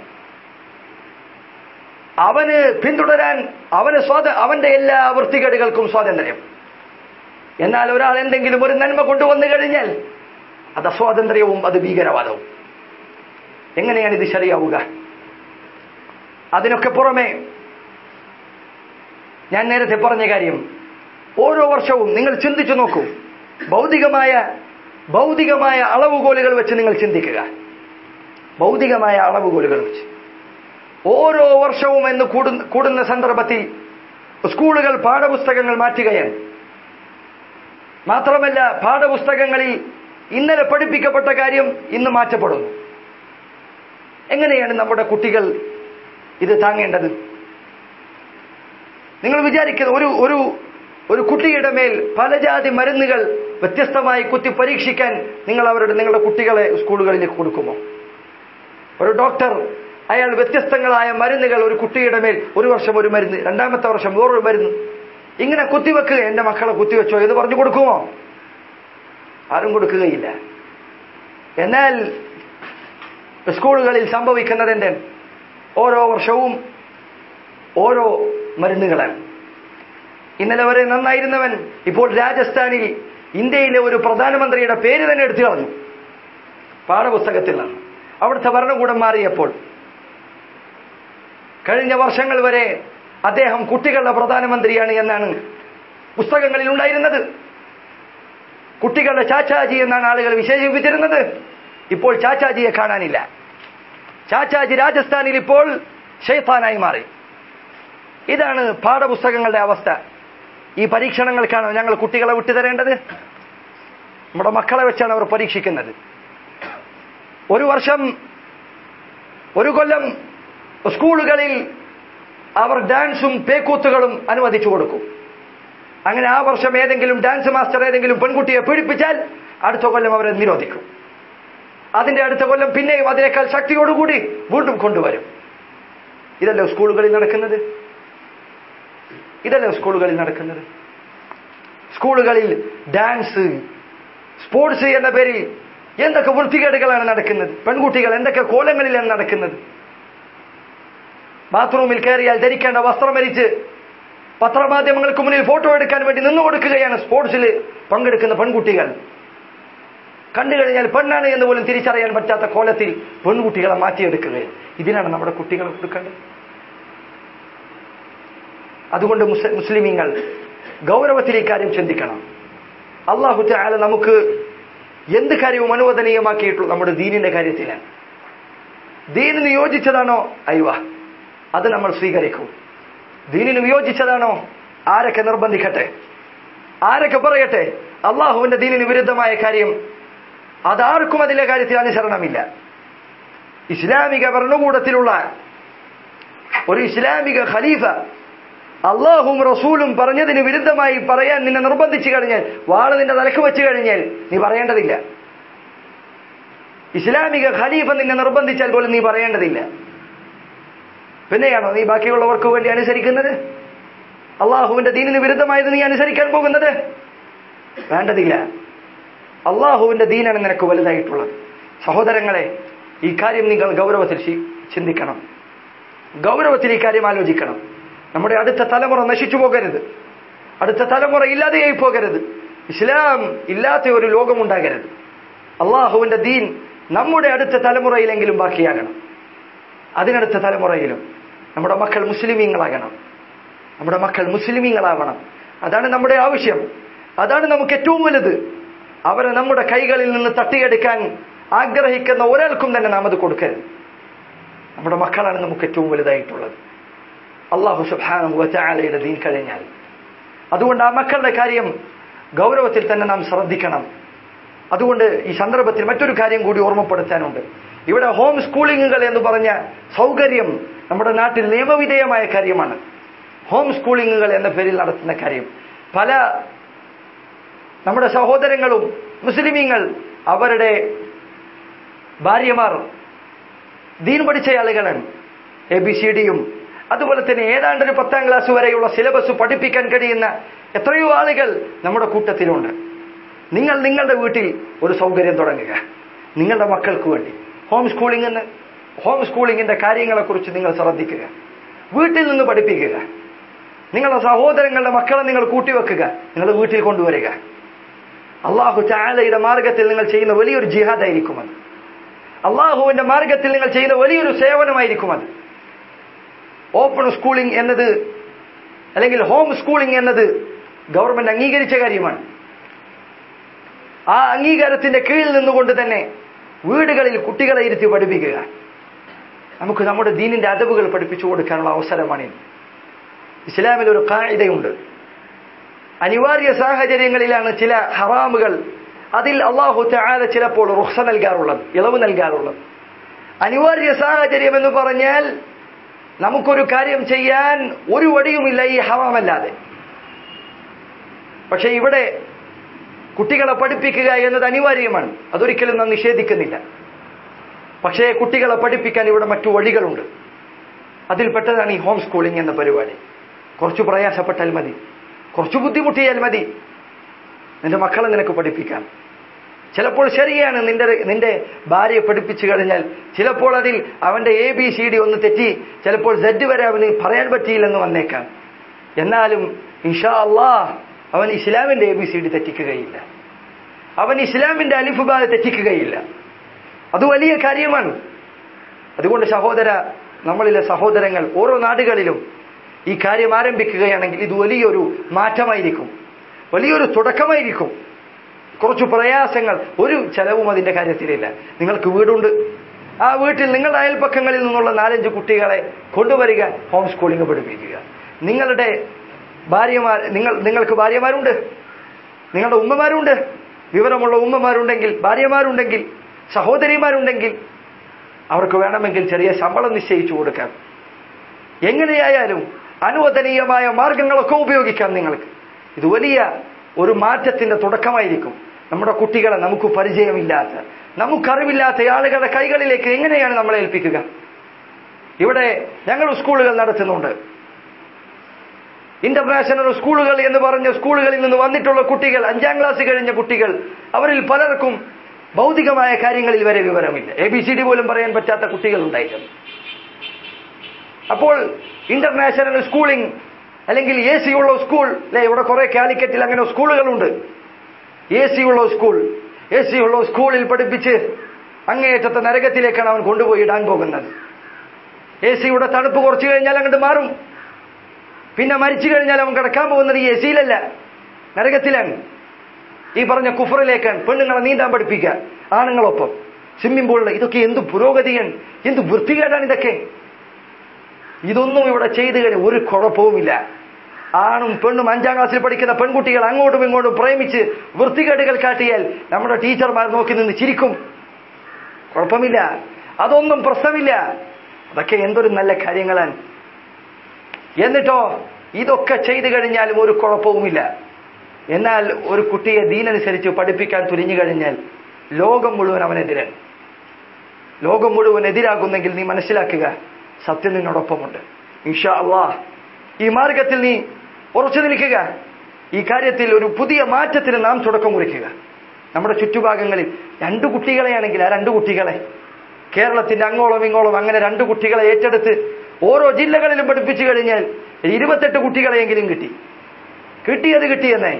A: അവന് പിന്തുടരാൻ അവന് സ്വാത അവന്റെ എല്ലാ വൃത്തികേടുകൾക്കും സ്വാതന്ത്ര്യം എന്നാൽ ഒരാൾ എന്തെങ്കിലും ഒരു നന്മ കൊണ്ടുവന്നു കഴിഞ്ഞാൽ അത് അസ്വാതന്ത്ര്യവും അത് ഭീകരവാദവും എങ്ങനെയാണ് ഇത് ശരിയാവുക അതിനൊക്കെ പുറമെ ഞാൻ നേരത്തെ പറഞ്ഞ കാര്യം ഓരോ വർഷവും നിങ്ങൾ ചിന്തിച്ചു നോക്കൂ ഭൗതികമായ ഭൗതികമായ അളവുകോലുകൾ വെച്ച് നിങ്ങൾ ചിന്തിക്കുക ഭൗതികമായ അളവുകോലുകൾ വെച്ച് ഓരോ വർഷവും എന്ന് കൂടുന്ന കൂടുന്ന സന്ദർഭത്തിൽ സ്കൂളുകൾ പാഠപുസ്തകങ്ങൾ മാറ്റുകയാണ് മാത്രമല്ല പാഠപുസ്തകങ്ങളിൽ ഇന്നലെ പഠിപ്പിക്കപ്പെട്ട കാര്യം ഇന്ന് മാറ്റപ്പെടുന്നു എങ്ങനെയാണ് നമ്മുടെ കുട്ടികൾ ഇത് താങ്ങേണ്ടത് നിങ്ങൾ വിചാരിക്കുന്നത് ഒരു ഒരു ഒരു കുട്ടിയുടെ മേൽ പല ജാതി മരുന്നുകൾ വ്യത്യസ്തമായി കുത്തി പരീക്ഷിക്കാൻ നിങ്ങൾ അവരുടെ നിങ്ങളുടെ കുട്ടികളെ സ്കൂളുകളിലേക്ക് കൊടുക്കുമോ ഒരു ഡോക്ടർ അയാൾ വ്യത്യസ്തങ്ങളായ മരുന്നുകൾ ഒരു കുട്ടിയുടെ മേൽ ഒരു വർഷം ഒരു മരുന്ന് രണ്ടാമത്തെ വർഷം വേറൊരു മരുന്ന് ഇങ്ങനെ കുത്തിവെക്കുക എന്റെ മക്കളെ കുത്തിവെച്ചോ എന്ന് പറഞ്ഞു കൊടുക്കുമോ ആരും കൊടുക്കുകയില്ല എന്നാൽ സ്കൂളുകളിൽ സംഭവിക്കുന്നത് എന്താണ് ഓരോ വർഷവും ഓരോ മരുന്നുകളാണ് ഇന്നലെ വരെ നന്നായിരുന്നവൻ ഇപ്പോൾ രാജസ്ഥാനിൽ ഇന്ത്യയിലെ ഒരു പ്രധാനമന്ത്രിയുടെ പേര് തന്നെ എടുത്തു കളഞ്ഞു പാഠപുസ്തകത്തിൽ നിന്ന് അവിടുത്തെ ഭരണകൂടം മാറിയപ്പോൾ കഴിഞ്ഞ വർഷങ്ങൾ വരെ അദ്ദേഹം കുട്ടികളുടെ പ്രധാനമന്ത്രിയാണ് എന്നാണ് പുസ്തകങ്ങളിൽ ഉണ്ടായിരുന്നത് കുട്ടികളുടെ ചാച്ചാജി എന്നാണ് ആളുകൾ വിശേഷിപ്പിച്ചിരുന്നത് ഇപ്പോൾ ചാച്ചാജിയെ കാണാനില്ല ചാച്ചാജി രാജസ്ഥാനിൽ ഇപ്പോൾ ഷെയ്ത്താനായി മാറി ഇതാണ് പാഠപുസ്തകങ്ങളുടെ അവസ്ഥ ഈ പരീക്ഷണങ്ങൾക്കാണ് ഞങ്ങൾ കുട്ടികളെ വിട്ടുതരേണ്ടത് നമ്മുടെ മക്കളെ വെച്ചാണ് അവർ പരീക്ഷിക്കുന്നത് ഒരു വർഷം ഒരു കൊല്ലം സ്കൂളുകളിൽ അവർ ഡാൻസും പേക്കൂത്തുകളും അനുവദിച്ചു കൊടുക്കും അങ്ങനെ ആ വർഷം ഏതെങ്കിലും ഡാൻസ് മാസ്റ്റർ ഏതെങ്കിലും പെൺകുട്ടിയെ പീഡിപ്പിച്ചാൽ അടുത്ത കൊല്ലം അവരെ നിരോധിക്കും അതിന്റെ അടുത്ത കൊല്ലം പിന്നെയും അതിനേക്കാൾ ശക്തിയോടുകൂടി വീണ്ടും കൊണ്ടുവരും ഇതല്ലേ സ്കൂളുകളിൽ നടക്കുന്നത് ഇതല്ലേ സ്കൂളുകളിൽ നടക്കുന്നത് സ്കൂളുകളിൽ ഡാൻസ് സ്പോർട്സ് എന്ന പേരിൽ എന്തൊക്കെ വൃത്തികേടുകളാണ് നടക്കുന്നത് പെൺകുട്ടികൾ എന്തൊക്കെ കോലങ്ങളിലാണ് നടക്കുന്നത് ബാത്റൂമിൽ കയറിയാൽ ധരിക്കേണ്ട വസ്ത്രം ധരിച്ച് പത്രമാധ്യമങ്ങൾക്ക് മുന്നിൽ ഫോട്ടോ എടുക്കാൻ വേണ്ടി നിന്നു കൊടുക്കുകയാണ് സ്പോർട്സിൽ പങ്കെടുക്കുന്ന പെൺകുട്ടികൾ കണ്ടു കഴിഞ്ഞാൽ പെണ്ണാണ് എന്ന് പോലും തിരിച്ചറിയാൻ പറ്റാത്ത കോലത്തിൽ പെൺകുട്ടികളെ മാറ്റിയെടുക്കുകയാണ് ഇതിനാണ് നമ്മുടെ കുട്ടികളെ കൊടുക്കേണ്ടത് അതുകൊണ്ട് മുസ്ലിം മുസ്ലിമീങ്ങൾ ഗൗരവത്തിൽ ഈ കാര്യം ചിന്തിക്കണം അള്ളാഹു താല നമുക്ക് എന്ത് കാര്യവും അനുവദനീയമാക്കിയിട്ടുള്ളൂ നമ്മുടെ ദീനിന്റെ കാര്യത്തിലാണ് ദീനിന് യോജിച്ചതാണോ അയ്വ അത് നമ്മൾ സ്വീകരിക്കൂ ദീനിന് വിയോജിച്ചതാണോ ആരൊക്കെ നിർബന്ധിക്കട്ടെ ആരൊക്കെ പറയട്ടെ അള്ളാഹുവിന്റെ ദീനിന് വിരുദ്ധമായ കാര്യം അതാർക്കും അതിലെ കാര്യത്തിൽ അനുസരണമില്ല ഇസ്ലാമിക ഭരണകൂടത്തിലുള്ള ഒരു ഇസ്ലാമിക ഖലീഫ അള്ളാഹും റസൂലും പറഞ്ഞതിന് വിരുദ്ധമായി പറയാൻ നിന്നെ നിർബന്ധിച്ചു കഴിഞ്ഞാൽ വാള് നിന്റെ തലക്ക് വെച്ച് കഴിഞ്ഞാൽ നീ പറയേണ്ടതില്ല ഇസ്ലാമിക ഖലീഫ നിന്നെ നിർബന്ധിച്ചാൽ പോലും നീ പറയേണ്ടതില്ല പിന്നെയാണോ നീ ബാക്കിയുള്ളവർക്ക് വേണ്ടി അനുസരിക്കുന്നത് അള്ളാഹുവിന്റെ ദീനിന് വിരുദ്ധമായത് നീ അനുസരിക്കാൻ പോകുന്നത് വേണ്ടതില്ല അള്ളാഹുവിന്റെ ദീനാണ് നിനക്ക് വലുതായിട്ടുള്ളത് സഹോദരങ്ങളെ ഈ കാര്യം നിങ്ങൾ ഗൗരവത്തിൽ ചി- ചിന്തിക്കണം ഗൗരവത്തിൽ ഈ കാര്യം ആലോചിക്കണം നമ്മുടെ അടുത്ത തലമുറ നശിച്ചു പോകരുത് അടുത്ത തലമുറ ഇല്ലാതെയായി പോകരുത് ഇസ്ലാം ഇല്ലാത്ത ഒരു ലോകമുണ്ടാകരുത് അള്ളാഹുവിന്റെ ദീൻ നമ്മുടെ അടുത്ത തലമുറയിലെങ്കിലും ബാക്കിയാകണം അതിനടുത്ത തലമുറയിലും നമ്മുടെ മക്കൾ മുസ്ലിമീങ്ങളാകണം നമ്മുടെ മക്കൾ മുസ്ലിമീങ്ങളാവണം അതാണ് നമ്മുടെ ആവശ്യം അതാണ് നമുക്ക് ഏറ്റവും വലുത് അവരെ നമ്മുടെ കൈകളിൽ നിന്ന് തട്ടിയെടുക്കാൻ ആഗ്രഹിക്കുന്ന ഒരാൾക്കും തന്നെ നാം അത് കൊടുക്കരുത് നമ്മുടെ മക്കളാണ് നമുക്ക് ഏറ്റവും വലുതായിട്ടുള്ളത് അള്ളാഹു സുബ്ഹാനഹു വതആലയുടെ ദീൻ കഴിഞ്ഞാൽ അതുകൊണ്ട് ആ മക്കളുടെ കാര്യം ഗൗരവത്തിൽ തന്നെ നാം ശ്രദ്ധിക്കണം അതുകൊണ്ട് ഈ സന്ദർഭത്തിൽ മറ്റൊരു കാര്യം കൂടി ഓർമ്മപ്പെടുത്താനുണ്ട് ഇവിടെ ഹോം സ്കൂളിങ്ങുകൾ എന്ന് പറഞ്ഞ സൗകര്യം നമ്മുടെ നാട്ടിൽ നിയമവിധേയമായ കാര്യമാണ് ഹോം സ്കൂളിങ്ങുകൾ എന്ന പേരിൽ നടത്തുന്ന കാര്യം പല നമ്മുടെ സഹോദരങ്ങളും മുസ്ലിമീങ്ങൾ അവരുടെ ഭാര്യമാർ ദീൻ പഠിച്ച ആളുകളാണ് എ ബി സി ഡിയും അതുപോലെ തന്നെ ഏതാണ്ട് ഒരു പത്താം ക്ലാസ് വരെയുള്ള സിലബസ് പഠിപ്പിക്കാൻ കഴിയുന്ന എത്രയോ ആളുകൾ നമ്മുടെ കൂട്ടത്തിലുണ്ട് നിങ്ങൾ നിങ്ങളുടെ വീട്ടിൽ ഒരു സൗകര്യം തുടങ്ങുക നിങ്ങളുടെ മക്കൾക്ക് വേണ്ടി ഹോം സ്കൂളിംഗ് എന്ന് ഹോം സ്കൂളിങ്ങിന്റെ കാര്യങ്ങളെക്കുറിച്ച് നിങ്ങൾ ശ്രദ്ധിക്കുക വീട്ടിൽ നിന്ന് പഠിപ്പിക്കുക നിങ്ങളുടെ സഹോദരങ്ങളുടെ മക്കളെ നിങ്ങൾ കൂട്ടിവെക്കുക നിങ്ങൾ വീട്ടിൽ കൊണ്ടുവരിക അള്ളാഹു ചാലയുടെ മാർഗത്തിൽ നിങ്ങൾ ചെയ്യുന്ന വലിയൊരു ജിഹാദായിരിക്കും അത് അള്ളാഹുവിന്റെ മാർഗത്തിൽ നിങ്ങൾ ചെയ്യുന്ന വലിയൊരു സേവനമായിരിക്കും അത് ഓപ്പൺ സ്കൂളിംഗ് എന്നത് അല്ലെങ്കിൽ ഹോം സ്കൂളിംഗ് എന്നത് ഗവൺമെന്റ് അംഗീകരിച്ച കാര്യമാണ് ആ അംഗീകാരത്തിന്റെ കീഴിൽ നിന്നുകൊണ്ട് തന്നെ വീടുകളിൽ കുട്ടികളെ ഇരുത്തി പഠിപ്പിക്കുക നമുക്ക് നമ്മുടെ ദീനിന്റെ അതവുകൾ പഠിപ്പിച്ചു കൊടുക്കാനുള്ള അവസരമാണിത് ഇസ്ലാമിൽ ഒരു കായികയുണ്ട് അനിവാര്യ സാഹചര്യങ്ങളിലാണ് ചില ഹറാമുകൾ അതിൽ അള്ളാഹു തആല ചിലപ്പോൾ റുഹ്സ നൽകാറുള്ളത് ഇളവ് നൽകാറുള്ളത് അനിവാര്യ സാഹചര്യം എന്ന് പറഞ്ഞാൽ നമുക്കൊരു കാര്യം ചെയ്യാൻ ഒരു വടിയുമില്ല ഈ ഹറാമല്ലാതെ പക്ഷെ ഇവിടെ കുട്ടികളെ പഠിപ്പിക്കുക എന്നത് അനിവാര്യമാണ് അതൊരിക്കലും നാം നിഷേധിക്കുന്നില്ല പക്ഷേ കുട്ടികളെ പഠിപ്പിക്കാൻ ഇവിടെ മറ്റു വഴികളുണ്ട് അതിൽപ്പെട്ടതാണ് ഈ ഹോം സ്കൂളിംഗ് എന്ന പരിപാടി കുറച്ചു പ്രയാസപ്പെട്ടാൽ മതി കുറച്ചു ബുദ്ധിമുട്ടിയാൽ മതി നിന്റെ മക്കളെ നിനക്ക് പഠിപ്പിക്കാം ചിലപ്പോൾ ശരിയാണ് നിന്റെ നിന്റെ ഭാര്യയെ പഠിപ്പിച്ചു കഴിഞ്ഞാൽ ചിലപ്പോൾ അതിൽ അവന്റെ എ ബി സി ഡി ഒന്ന് തെറ്റി ചിലപ്പോൾ സെഡ് വരെ അവന് പറയാൻ പറ്റിയില്ലെന്ന് വന്നേക്കാം എന്നാലും ഇൻഷാ അള്ളാഹ് അവൻ ഇസ്ലാമിന്റെ എ ബി സി ഡി തെറ്റിക്കുകയില്ല അവൻ ഇസ്ലാമിന്റെ അലിഫുബാല തെറ്റിക്കുകയില്ല അത് വലിയ കാര്യമാണ് അതുകൊണ്ട് സഹോദര നമ്മളിലെ സഹോദരങ്ങൾ ഓരോ നാടുകളിലും ഈ കാര്യം ആരംഭിക്കുകയാണെങ്കിൽ ഇത് വലിയൊരു മാറ്റമായിരിക്കും വലിയൊരു തുടക്കമായിരിക്കും കുറച്ച് പ്രയാസങ്ങൾ ഒരു ചെലവും അതിന്റെ കാര്യത്തിലില്ല നിങ്ങൾക്ക് വീടുണ്ട് ആ വീട്ടിൽ നിങ്ങളുടെ അയൽപ്പക്കങ്ങളിൽ നിന്നുള്ള നാലഞ്ച് കുട്ടികളെ കൊണ്ടുവരിക ഹോം സ്കൂളിംഗ് പഠിപ്പിക്കുക നിങ്ങളുടെ ഭാര്യമാർ നിങ്ങൾ നിങ്ങൾക്ക് ഭാര്യമാരുണ്ട് നിങ്ങളുടെ ഉമ്മമാരുണ്ട് വിവരമുള്ള ഉമ്മമാരുണ്ടെങ്കിൽ ഭാര്യമാരുണ്ടെങ്കിൽ സഹോദരിമാരുണ്ടെങ്കിൽ അവർക്ക് വേണമെങ്കിൽ ചെറിയ ശമ്പളം നിശ്ചയിച്ചു കൊടുക്കാം എങ്ങനെയായാലും അനുവദനീയമായ മാർഗങ്ങളൊക്കെ ഉപയോഗിക്കാം നിങ്ങൾക്ക് ഇത് വലിയ ഒരു മാറ്റത്തിന്റെ തുടക്കമായിരിക്കും നമ്മുടെ കുട്ടികളെ നമുക്ക് പരിചയമില്ലാത്ത നമുക്കറിവില്ലാത്ത ആളുകളുടെ കൈകളിലേക്ക് എങ്ങനെയാണ് നമ്മളെ ഏൽപ്പിക്കുക ഇവിടെ ഞങ്ങൾ സ്കൂളുകൾ നടത്തുന്നുണ്ട് ഇന്റർനാഷണൽ സ്കൂളുകൾ എന്ന് പറഞ്ഞ സ്കൂളുകളിൽ നിന്ന് വന്നിട്ടുള്ള കുട്ടികൾ അഞ്ചാം ക്ലാസ് കഴിഞ്ഞ കുട്ടികൾ അവരിൽ പലർക്കും ഭൗതികമായ കാര്യങ്ങളിൽ വരെ വിവരമില്ല എ ബി സി ഡി പോലും പറയാൻ പറ്റാത്ത കുട്ടികൾ ഉണ്ടായിരുന്നു അപ്പോൾ ഇന്റർനാഷണൽ സ്കൂളിംഗ് അല്ലെങ്കിൽ എ സി ഉള്ള സ്കൂൾ അല്ലെ ഇവിടെ കുറെ കാലിക്കറ്റിൽ അങ്ങനെ സ്കൂളുകളുണ്ട് എ സി ഉള്ള സ്കൂൾ എ സി ഉള്ള സ്കൂളിൽ പഠിപ്പിച്ച് അങ്ങേയറ്റത്തെ നരകത്തിലേക്കാണ് അവൻ കൊണ്ടുപോയി ഇടാൻ പോകുന്നത് എ സിയുടെ തണുപ്പ് കുറച്ചു കഴിഞ്ഞാൽ അങ്ങോട്ട് മാറും പിന്നെ മരിച്ചു കഴിഞ്ഞാൽ അവൻ കിടക്കാൻ പോകുന്നത് ഈ എ സിയിലല്ല നരകത്തിലാണ് ഈ പറഞ്ഞ കുഫറിലേക്കാണ് പെണ്ണുങ്ങളെ നീന്താൻ പഠിപ്പിക്കുക ആണുങ്ങളൊപ്പം സ്വിമ്മിംഗ് പൂളിൽ ഇതൊക്കെ എന്ത് പുരോഗതിയാണ് എന്ത് വൃത്തികേടാണ് ഇതൊക്കെ ഇതൊന്നും ഇവിടെ ചെയ്തു കഴിഞ്ഞാൽ ഒരു കുഴപ്പവുമില്ല ആണും പെണ്ണും അഞ്ചാം ക്ലാസ്സിൽ പഠിക്കുന്ന പെൺകുട്ടികൾ അങ്ങോട്ടും ഇങ്ങോട്ടും പ്രേമിച്ച് വൃത്തികേടുകൾ കാട്ടിയാൽ നമ്മുടെ ടീച്ചർമാർ നോക്കി നിന്ന് ചിരിക്കും കുഴപ്പമില്ല അതൊന്നും പ്രശ്നമില്ല അതൊക്കെ എന്തൊരു നല്ല കാര്യങ്ങളാണ് എന്നിട്ടോ ഇതൊക്കെ ചെയ്തു കഴിഞ്ഞാലും ഒരു കുഴപ്പവുമില്ല എന്നാൽ ഒരു കുട്ടിയെ ദീനനുസരിച്ച് പഠിപ്പിക്കാൻ തുനിഞ്ഞു കഴിഞ്ഞാൽ ലോകം മുഴുവൻ അവനെതിരാണ് ലോകം മുഴുവൻ എതിരാകുന്നെങ്കിൽ നീ മനസ്സിലാക്കുക സത്യം നിന്നോടൊപ്പമുണ്ട് ഇൻഷാ അള്ളാഹ് ഈ മാർഗത്തിൽ നീ ഉറച്ചു നിൽക്കുക ഈ കാര്യത്തിൽ ഒരു പുതിയ മാറ്റത്തിന് നാം തുടക്കം കുറിക്കുക നമ്മുടെ ചുറ്റുഭാഗങ്ങളിൽ രണ്ടു കുട്ടികളെയാണെങ്കിൽ ആ രണ്ടു കുട്ടികളെ കേരളത്തിന്റെ അങ്ങോളം ഇങ്ങോളം അങ്ങനെ രണ്ടു കുട്ടികളെ ഏറ്റെടുത്ത് ഓരോ ജില്ലകളിലും പഠിപ്പിച്ചു കഴിഞ്ഞാൽ ഇരുപത്തെട്ട് കുട്ടികളെയെങ്കിലും കിട്ടി കിട്ടിയത് കിട്ടിയെന്നേ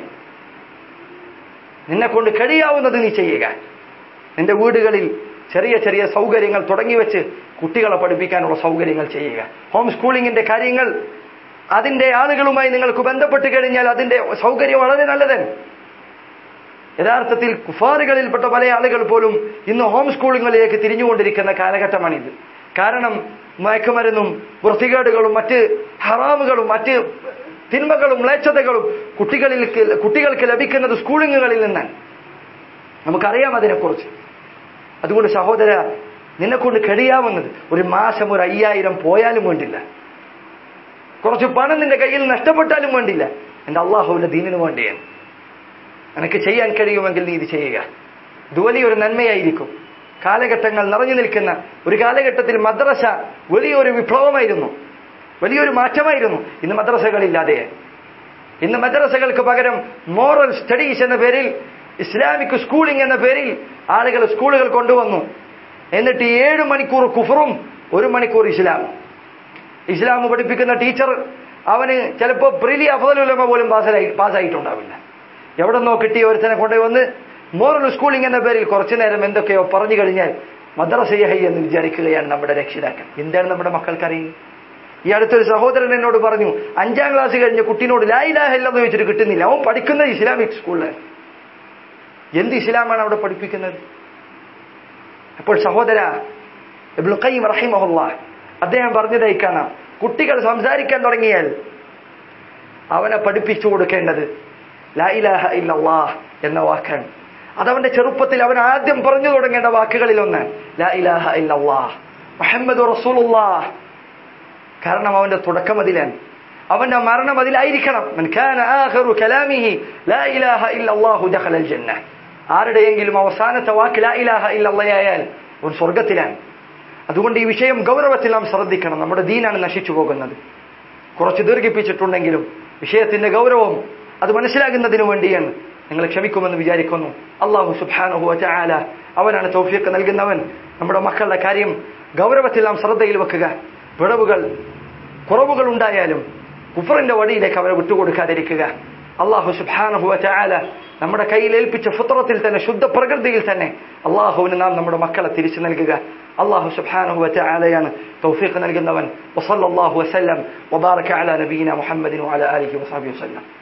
A: നിന്നെ കൊണ്ട് കഴിയാവുന്നത് നീ ചെയ്യുക നിന്റെ വീടുകളിൽ ചെറിയ ചെറിയ സൗകര്യങ്ങൾ തുടങ്ങി വെച്ച് കുട്ടികളെ പഠിപ്പിക്കാനുള്ള സൗകര്യങ്ങൾ ചെയ്യുക ഹോം സ്കൂളിങ്ങിന്റെ കാര്യങ്ങൾ അതിന്റെ ആളുകളുമായി നിങ്ങൾക്ക് ബന്ധപ്പെട്ട് കഴിഞ്ഞാൽ അതിന്റെ സൗകര്യം വളരെ നല്ലതാണ് യഥാർത്ഥത്തിൽ കുഫാറുകളിൽപ്പെട്ട പല ആളുകൾ പോലും ഇന്ന് ഹോം സ്കൂളിങ്ങളിലേക്ക് തിരിഞ്ഞുകൊണ്ടിരിക്കുന്ന കാലഘട്ടമാണിത് കാരണം മയക്കുമരുന്നും വൃത്തികേടുകളും മറ്റ് ഹറാമുകളും മറ്റ് തിന്മകളും മ്ലേച്ഛതകളും കുട്ടികളിൽ കുട്ടികൾക്ക് ലഭിക്കുന്നത് സ്കൂളിങ്ങുകളിൽ നിന്നാണ് നമുക്കറിയാം അതിനെക്കുറിച്ച് അതുകൊണ്ട് സഹോദര നിന്നെക്കൊണ്ട് കഴിയാവുന്നത് ഒരു മാസം ഒരു അയ്യായിരം പോയാലും വേണ്ടില്ല കുറച്ച് പണം നിന്റെ കയ്യിൽ നഷ്ടപ്പെട്ടാലും വേണ്ടില്ല എന്റെ അള്ളാഹുവിന്റെ ദീനിന് വേണ്ടിയാണ് നിനക്ക് ചെയ്യാൻ കഴിയുമെങ്കിൽ നീ ഇത് ചെയ്യുക ഇത് വലിയൊരു നന്മയായിരിക്കും കാലഘട്ടങ്ങൾ നിറഞ്ഞു നിൽക്കുന്ന ഒരു കാലഘട്ടത്തിൽ മദ്രസ വലിയൊരു വിപ്ലവമായിരുന്നു വലിയൊരു മാറ്റമായിരുന്നു ഇന്ന് മദ്രസകളില്ലാതെ ഇന്ന് മദ്രസകൾക്ക് പകരം മോറൽ സ്റ്റഡീസ് എന്ന പേരിൽ ഇസ്ലാമിക് സ്കൂളിംഗ് എന്ന പേരിൽ ആളുകൾ സ്കൂളുകൾ കൊണ്ടുവന്നു എന്നിട്ട് ഏഴ് മണിക്കൂർ കുഫറും ഒരു മണിക്കൂർ ഇസ്ലാമും ഇസ്ലാം പഠിപ്പിക്കുന്ന ടീച്ചർ അവന് ചിലപ്പോൾ പ്രിലി അഫദലുലമ പോലും പാസ്സായി പാസ്സായിട്ടുണ്ടാവില്ല എവിടെ നിന്നോ കിട്ടിയ ഒരുത്തനെ കൊണ്ടുവന്ന് മോറൽ സ്കൂളിംഗ് എന്ന പേരിൽ കുറച്ചു നേരം എന്തൊക്കെയോ പറഞ്ഞു കഴിഞ്ഞാൽ മദ്രസയഹി എന്ന് വിചാരിക്കുകയാണ് നമ്മുടെ രക്ഷിതാക്കൾ എന്താണ് നമ്മുടെ മക്കൾക്കറിയുന്നത് ഈ അടുത്തൊരു സഹോദരൻ എന്നോട് പറഞ്ഞു അഞ്ചാം ക്ലാസ് കഴിഞ്ഞ കുട്ടിനോട് ലായിലാഹ ഇല്ലെന്ന് ചോദിച്ചിട്ട് കിട്ടുന്നില്ല അവൻ പഠിക്കുന്നത് ഇസ്ലാമിക് സ്കൂളിലാണ് എന്ത് ഇസ്ലാമാണ് അവിടെ പഠിപ്പിക്കുന്നത് അപ്പോൾ സഹോദര ഇബ്നു ഖയ്യിം റഹിമഹുല്ലാ അദ്ദേഹം പറഞ്ഞതായി കാണാം കുട്ടികൾ സംസാരിക്കാൻ തുടങ്ങിയാൽ അവനെ പഠിപ്പിച്ചു കൊടുക്കേണ്ടത് ലാ ഇലാഹ ഇല്ലല്ലാഹ് എന്ന വാക്കാണ് അതവന്റെ ചെറുപ്പത്തിൽ അവൻ ആദ്യം പറഞ്ഞു തുടങ്ങേണ്ട വാക്കുകളിൽ ഒന്ന് ലാ ഇലാഹ ഇല്ലല്ലാഹ് മുഹമ്മദ് റസൂലുള്ളാഹ് കാരണം അവന്റെ തുടക്കം അതിലാണ് അവന്റെ മരണം അതിലായിരിക്കണം മൻ കാന ആഖിറു കലാമിഹി ലാ ഇലാഹ ഇല്ലല്ലാഹു ദഖലൽ ജന്ന ആരുടെയെങ്കിലും അവസാനത്തെ വാക്ക് ലാ ഇലാഹ ഇല്ലല്ലാഹ് ആയാൽ അവൻ സ്വർഗത്തിലാണ് അതുകൊണ്ട് ഈ വിഷയം ഗൗരവത്തിൽ നാം ശ്രദ്ധിക്കണം നമ്മുടെ ദീനാണ് നശിച്ചു പോകുന്നത് കുറച്ച് ദീർഘിപ്പിച്ചിട്ടുണ്ടെങ്കിലും വിഷയത്തിന്റെ ഗൗരവം അത് മനസ്സിലാകുന്നതിനു വേണ്ടിയാണ് നിങ്ങൾ ക്ഷമിക്കുമെന്ന് വിചാരിക്കുന്നു അള്ളാഹു സുബാനഹു ആല അവനാണ് തൗഫീഖ് നൽകുന്നവൻ നമ്മുടെ മക്കളുടെ കാര്യം ഗൗരവത്തിൽ നാം ശ്രദ്ധയിൽ വെക്കുക വിടവുകൾ കുറവുകൾ ഉണ്ടായാലും കുഫറിന്റെ വഴിയിലേക്ക് അവരെ വിട്ടുകൊടുക്കാതിരിക്കുക അള്ളാഹു സുബാനഹു ആല നമ്മുടെ കയ്യിൽ ഏൽപ്പിച്ച ഫുത്രത്തിൽ തന്നെ ശുദ്ധ പ്രകൃതിയിൽ തന്നെ അള്ളാഹുവിന് നാം നമ്മുടെ മക്കളെ തിരിച്ചു നൽകുക അള്ളാഹു സുബാനഹു ആലയാണ് തൗഫീഖ് നൽകുന്നവൻ വസല്ലാഹു വസല്ലം വബാറക അല നബീന മുഹമ്മദിൻ വഅല ആലിഹി വസഹബിഹി വസല്ലം